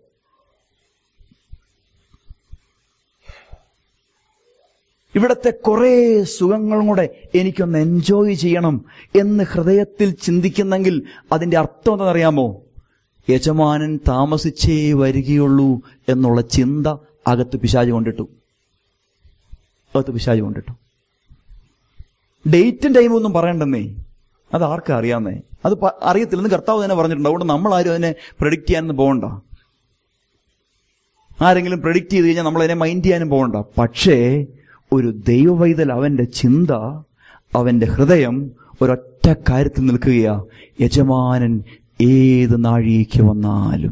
ഇവിടത്തെ കുറേ സുഖങ്ങളും കൂടെ എനിക്കൊന്ന് എൻജോയ് ചെയ്യണം എന്ന് ഹൃദയത്തിൽ ചിന്തിക്കുന്നെങ്കിൽ അതിന്റെ അർത്ഥം എന്താണെന്നറിയാമോ യജമാനൻ താമസിച്ചേ വരികയുള്ളൂ എന്നുള്ള ചിന്ത അകത്ത് പിശാജ് കൊണ്ടിട്ടു അകത്ത് പിശാജ് കൊണ്ടിട്ടു ഡേറ്റും ടൈമും ഒന്നും പറയണ്ടെന്നേ അത് ആർക്കാ അറിയാന്നേ അത് പ- അറിയത്തില്ലെന്ന് കർത്താവ് തന്നെ പറഞ്ഞിട്ടുണ്ട് അതുകൊണ്ട് നമ്മൾ ആരും അതിനെ പ്രഡിക്റ്റ് ചെയ്യാനൊന്നും പോകണ്ട ആരെങ്കിലും പ്രഡിക്റ്റ് ചെയ്ത് കഴിഞ്ഞാൽ നമ്മൾ അതിനെ മൈൻഡ് ചെയ്യാനും പോകണ്ട പക്ഷേ ഒരു ദൈവവൈതൽ അവന്റെ ചിന്ത അവന്റെ ഹൃദയം ഒരൊറ്റ കാര്യത്തിൽ നിൽക്കുകയാ യജമാനൻ ഏത് നാഴികയ്ക്ക് വന്നാലും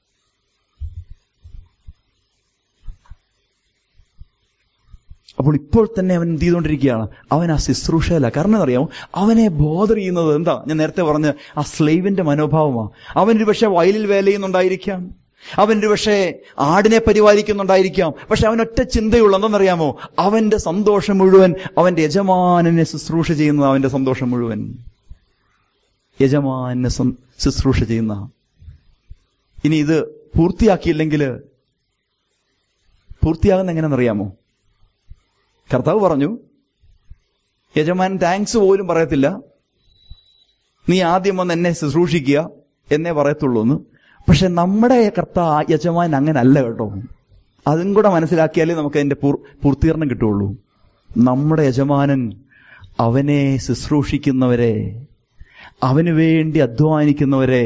അപ്പോൾ ഇപ്പോൾ തന്നെ അവൻ എന്ത് ചെയ്തുകൊണ്ടിരിക്കുകയാണ് അവൻ ആ ശുശ്രൂഷയല്ല കാരണം അറിയാമോ അവനെ ബോധർ ചെയ്യുന്നത് എന്താ ഞാൻ നേരത്തെ പറഞ്ഞ ആ സ്ലൈവിന്റെ മനോഭാവമാണ് അവനൊരു പക്ഷെ വയലിൽ വേല ചെയ്യുന്നുണ്ടായിരിക്കാം അവനൊരു പക്ഷേ ആടിനെ പരിപാലിക്കുന്നുണ്ടായിരിക്കാം പക്ഷെ അവനൊറ്റ ചിന്തയുള്ള എന്തെന്നറിയാമോ അവന്റെ സന്തോഷം മുഴുവൻ അവന്റെ യജമാനനെ ശുശ്രൂഷ ചെയ്യുന്ന അവന്റെ സന്തോഷം മുഴുവൻ യജമാനെ സം- ശുശ്രൂഷ ചെയ്യുന്ന ഇനി ഇത് പൂർത്തിയാക്കിയില്ലെങ്കിൽ പൂർത്തിയാകുന്ന എങ്ങനെയെന്നറിയാമോ കർത്താവ് പറഞ്ഞു യജമാൻ താങ്ക്സ് പോലും പറയത്തില്ല നീ ആദ്യം വന്ന് എന്നെ ശുശ്രൂഷിക്കുക എന്നേ പറയത്തുള്ളൂ എന്ന് പക്ഷെ നമ്മുടെ കർത്താ യജമാൻ അങ്ങനെ അല്ല കേട്ടോ അതും കൂടെ മനസ്സിലാക്കിയാലേ നമുക്ക് അതിന്റെ പൂർ- പൂർത്തീകരണം കിട്ടുള്ളൂ നമ്മുടെ യജമാനൻ അവനെ ശുശ്രൂഷിക്കുന്നവരെ അവന് വേണ്ടി അധ്വാനിക്കുന്നവരെ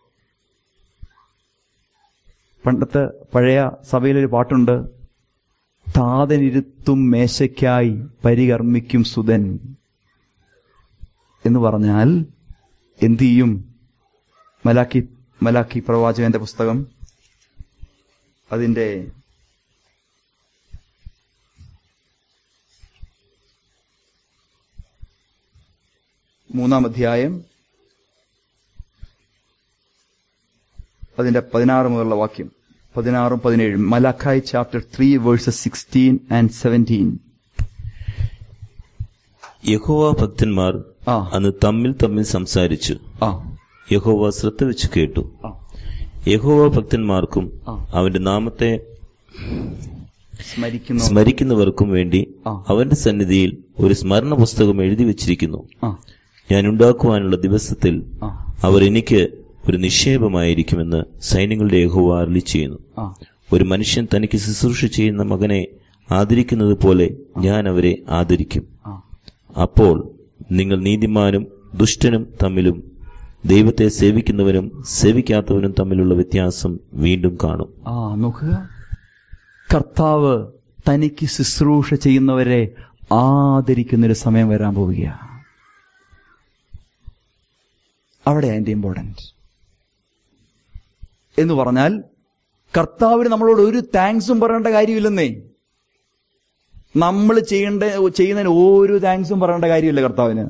പണ്ടത്തെ പഴയ സഭയിലൊരു പാട്ടുണ്ട് താതനിരുത്തും മേശയ്ക്കായി പരികർമ്മിക്കും സുതൻ എന്ന് പറഞ്ഞാൽ എന്തു ചെയ്യും മലാക്കി മലാക്കി പ്രവാചകന്റെ പുസ്തകം അതിന്റെ മൂന്നാം അധ്യായം അതിന്റെ പതിനാറ് മുതലുള്ള വാക്യം പതിനാറും പതിനേഴും Malachi chapter three verses sixteen and seventeen യഹോവ ഭക്തന്മാർ ആ അന്ന് തമ്മിൽ തമ്മിൽ സംസാരിച്ചു ആ യഹോവ ശ്രദ്ധ വെച്ച് കേട്ടു ആ യഹോവ ഭക്തന്മാർക്കും ആ. അവന്റെ നാമത്തെ സ്മരിക്കുന്നു സ്മരിക്കുന്നവർക്കും വേണ്ടി ആ. അവന്റെ സന്നിധിയിൽ ഒരു സ്മരണ പുസ്തകം എഴുതി വച്ചിരിക്കുന്നു ആ ഞാൻ ഉണ്ടാക്കുവാനുള്ള ദിവസത്തിൽ ആ അവർ എനിക്ക് ഒരു നിക്ഷേപമായിരിക്കുമെന്ന് സൈന്യങ്ങളുടെ യഹോവ അരുളി ചെയ്യുന്നു ആ ഒരു മനുഷ്യൻ തനിക്ക് ശുശ്രൂഷ ചെയ്യുന്ന മകനെ ആദരിക്കുന്നത് പോലെ ഞാൻ അവരെ ആദരിക്കും ആ അപ്പോൾ നിങ്ങൾ നീതിമാനും ദുഷ്ടനും തമ്മിലും ദൈവത്തെ സേവിക്കുന്നവനും സേവിക്കാത്തവനും തമ്മിലുള്ള വ്യത്യാസം വീണ്ടും കാണും ആ നോക്കുക കർത്താവ് തനിക്ക് ശുശ്രൂഷ ചെയ്യുന്നവരെ ആദരിക്കുന്നൊരു സമയം വരാൻ പോവുകയാണ് അവിടെ അതിന്റെ ഇമ്പോർട്ടൻറ്റ് എന്ന് പറഞ്ഞാൽ കർത്താവിന് നമ്മളോട് ഒരു താങ്ക്സും പറയേണ്ട കാര്യമില്ലെന്നേ നമ്മൾ ചെയ്യേണ്ട ചെയ്യുന്നതിന് ഒരു താങ്ക്സും പറയേണ്ട കാര്യമില്ല കർത്താവിന്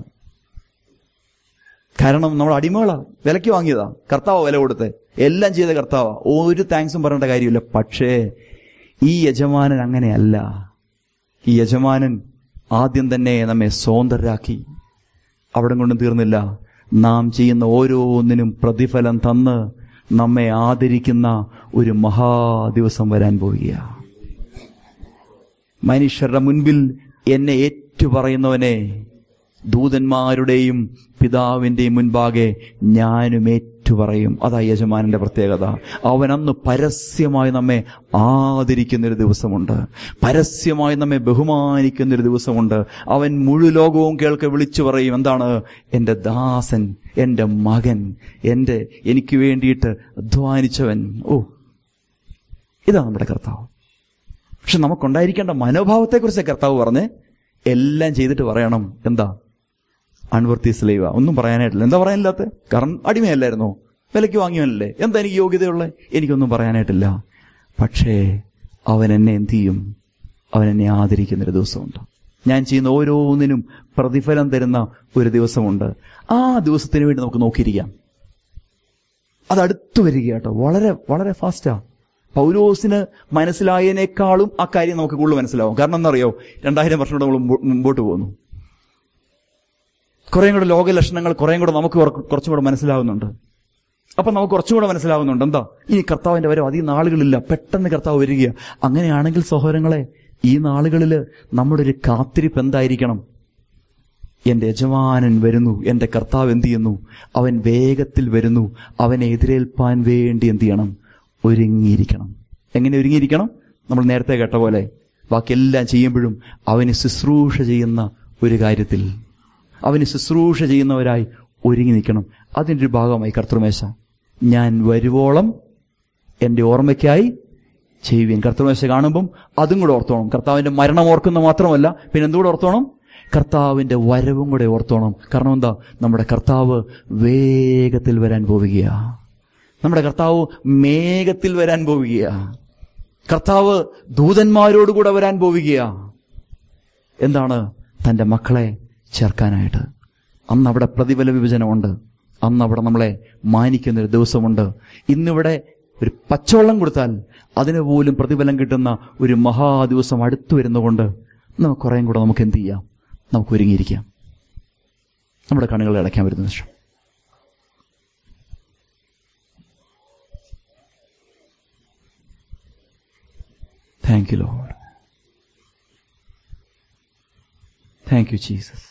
കാരണം നമ്മൾ അടിമകളാ വിലയ്ക്ക് വാങ്ങിയതാ കർത്താവ് വില കൊടുത്ത് എല്ലാം ചെയ്ത കർത്താവാ ഒരു താങ്ക്സും പറയേണ്ട കാര്യമില്ല പക്ഷേ ഈ യജമാനൻ അങ്ങനെയല്ല ഈ യജമാനൻ ആദ്യം തന്നെ നമ്മെ സ്വതന്ത്രരാക്കി അവിടെ കൊണ്ടും തീർന്നില്ല നാം ചെയ്യുന്ന ഓരോന്നിനും പ്രതിഫലം തന്ന് നമ്മെ ആദരിക്കുന്ന ഒരു മഹാദിവസം വരാൻ പോവുകയാണ് മനുഷ്യരുടെ മുൻപിൽ എന്നെ ഏറ്റുപറയുന്നവനെ ദൂതന്മാരുടെയും പിതാവിന്റെയും മുൻപാകെ ഞാനും ഏറ്റുപറയും അതാ യജമാനന്റെ പ്രത്യേകത അവൻ അന്ന് പരസ്യമായി നമ്മെ ആദരിക്കുന്ന ഒരു ദിവസമുണ്ട് പരസ്യമായി നമ്മെ ബഹുമാനിക്കുന്ന ഒരു ദിവസമുണ്ട് അവൻ മുഴു ലോകവും കേൾക്കെ വിളിച്ചു പറയും എന്താണ് എന്റെ ദാസൻ എന്റെ മകൻ എന്റെ എനിക്ക് വേണ്ടിയിട്ട് അധ്വാനിച്ചവൻ ഓ ഇതാ നമ്മുടെ കർത്താവ് പക്ഷെ നമുക്കുണ്ടായിരിക്കേണ്ട മനോഭാവത്തെക്കുറിച്ച് കർത്താവ് പറഞ്ഞ് എല്ലാം ചെയ്തിട്ട് പറയണം എന്താ അൺവർത്തി സ്ലൈവ ഒന്നും പറയാനായിട്ടില്ല എന്താ പറയാനില്ലാത്ത കാരണം അടിമയല്ലായിരുന്നോ വിലയ്ക്ക് വാങ്ങിയവനല്ലേ എന്താ എനിക്ക് യോഗ്യതയുള്ളത് എനിക്കൊന്നും പറയാനായിട്ടില്ല പക്ഷേ അവൻ എന്നെ എന്ത് ചെയ്യും അവൻ എന്നെ ആദരിക്കുന്നൊരു ദിവസമുണ്ട് ഞാൻ ചെയ്യുന്ന ഓരോന്നിനും പ്രതിഫലം തരുന്ന ഒരു ദിവസമുണ്ട് ആ ദിവസത്തിന് വേണ്ടി നമുക്ക് നോക്കിയിരിക്കാം അത് അടുത്തു വരിക കേട്ടോ വളരെ വളരെ ഫാസ്റ്റാ പൗലോസിന് മനസ്സിലായതിനേക്കാളും ആ കാര്യം നമുക്ക് കൂടുതൽ മനസ്സിലാവും കാരണം എന്നറിയോ രണ്ടായിരം വർഷം കൂടെ നമ്മൾ മുമ്പോ- മുമ്പോട്ട് പോകുന്നു കുറേയും കൂടെ ലോകലക്ഷണങ്ങൾ കുറേയും കൂടെ നമുക്ക് കുറ- കുറച്ചും കൂടെ മനസ്സിലാവുന്നുണ്ട് അപ്പൊ നമുക്ക് കുറച്ചും കൂടെ മനസ്സിലാവുന്നുണ്ട് എന്താ ഇനി കർത്താവിന്റെ വരവ് അധികം നാളുകളില്ല പെട്ടെന്ന് കർത്താവ് വരിക അങ്ങനെയാണെങ്കിൽ സഹോദരങ്ങളെ ഈ നാളുകളിൽ നമ്മുടെ ഒരു കാത്തിരിപ്പ് എന്തായിരിക്കണം എന്റെ യജമാനൻ വരുന്നു എന്റെ കർത്താവ് എന്ത് ചെയ്യുന്നു അവൻ വേഗത്തിൽ വരുന്നു അവനെ എതിരേൽപ്പാൻ വേണ്ടി എന്ത് ചെയ്യണം ഒരുങ്ങിയിരിക്കണം എങ്ങനെ ഒരുങ്ങിയിരിക്കണം നമ്മൾ നേരത്തെ കേട്ട പോലെ ബാക്കിയെല്ലാം ചെയ്യുമ്പോഴും അവന് ശുശ്രൂഷ ചെയ്യുന്ന ഒരു കാര്യത്തിൽ അവന് ശുശ്രൂഷ ചെയ്യുന്നവരായി ഒരുങ്ങി നിൽക്കണം അതിൻ്റെ ഒരു ഭാഗമായി കർത്തൃമേശ ഞാൻ വരുവോളം എന്റെ ഓർമ്മയ്ക്കായി ചെയ്യുവീൻ കർത്തൃമേശ കാണുമ്പം അതും കൂടെ ഓർത്തോണം കർത്താവിന്റെ മരണം ഓർക്കുന്ന മാത്രമല്ല പിന്നെ എന്തുകൂടെ ഓർത്തോണം കർത്താവിന്റെ വരവും കൂടെ ഓർത്തോണം കാരണം എന്താ നമ്മുടെ കർത്താവ് വേഗത്തിൽ വരാൻ പോവുകയാ നമ്മുടെ കർത്താവ് മേഘത്തിൽ വരാൻ പോവുകയാ കർത്താവ് ദൂതന്മാരോടുകൂടെ വരാൻ പോവുകയാ എന്താണ് തന്റെ മക്കളെ ചേർക്കാനായിട്ട് അന്ന് അവിടെ പ്രതിഫല വിഭജനമുണ്ട് അന്ന് അവിടെ നമ്മളെ മാനിക്കുന്ന ഒരു ദിവസമുണ്ട് ഇന്നിവിടെ ഒരു പച്ചവെള്ളം കൊടുത്താൽ അതിന് പോലും പ്രതിഫലം കിട്ടുന്ന ഒരു മഹാദിവസം അടുത്തു വരുന്നതുകൊണ്ട് നമുക്ക് കുറേയും കൂടെ നമുക്ക് എന്ത് ചെയ്യാം നമുക്ക് ഒരുങ്ങിയിരിക്കാം നമ്മുടെ കണ്ണുകൾ അടയ്ക്കാൻ വരുന്ന നിമിഷം thank you Lord thank you Jesus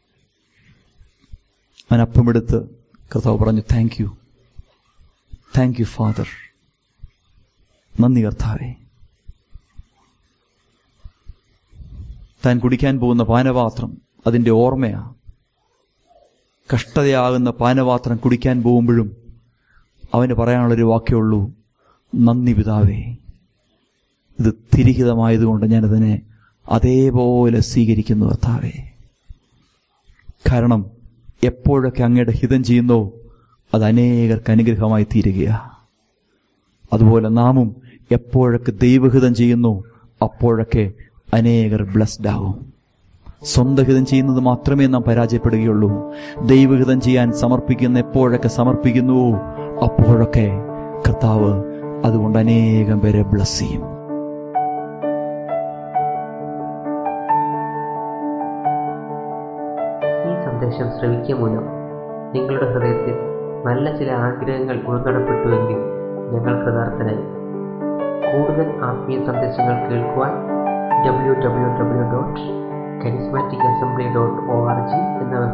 അവൻ അപ്പമെടുത്ത് കർത്താവ് പറഞ്ഞു thank you thank you Father നന്ദി കർത്താവേ താൻ കുടിക്കാൻ പോകുന്ന പാനപാത്രം അതിന്റെ ഓർമ്മയാ കഷ്ടതയാകുന്ന പാനപാത്രം കുടിക്കാൻ പോകുമ്പോഴും അവന് പറയാനുള്ളൊരു വാക്യമുള്ളൂ നന്ദി പിതാവേ ഇത് തിരിഹിതമായതുകൊണ്ട് ഞാനതിനെ അതേപോലെ സ്വീകരിക്കുന്നു കർത്താവേ കാരണം എപ്പോഴൊക്കെ അങ്ങയുടെ ഹിതം ചെയ്യുന്നോ അത് അനേകർക്ക് അനുഗ്രഹമായി തീരുകയാ അതുപോലെ നാമും എപ്പോഴൊക്കെ ദൈവഹിതം ചെയ്യുന്നു അപ്പോഴൊക്കെ അനേകർ ബ്ലസ്ഡ് ആവും സ്വന്തം ഹിതം ചെയ്യുന്നത് മാത്രമേ നാം പരാജയപ്പെടുകയുള്ളൂ ദൈവഹിതം ചെയ്യാൻ സമർപ്പിക്കുന്ന എപ്പോഴൊക്കെ സമർപ്പിക്കുന്നുവോ അപ്പോഴൊക്കെ കർത്താവ് അതുകൊണ്ട് അനേകം പേരെ ബ്ലസ് ചെയ്യും ഈ സന്ദേശം ശ്രവിക്കുക മൂലം നിങ്ങളുടെ ഹൃദയത്തിൽ നല്ല ചില ആഗ്രഹങ്ങൾ ഉൾനടപ്പെട്ടുവെങ്കിൽ ഞങ്ങൾ കൃതാർത്ഥനായി കൂടുതൽ ആത്മീയ സന്ദേശങ്ങൾ കേൾക്കുവാൻ W W W dot charismatic assembly dot O R G എന്ന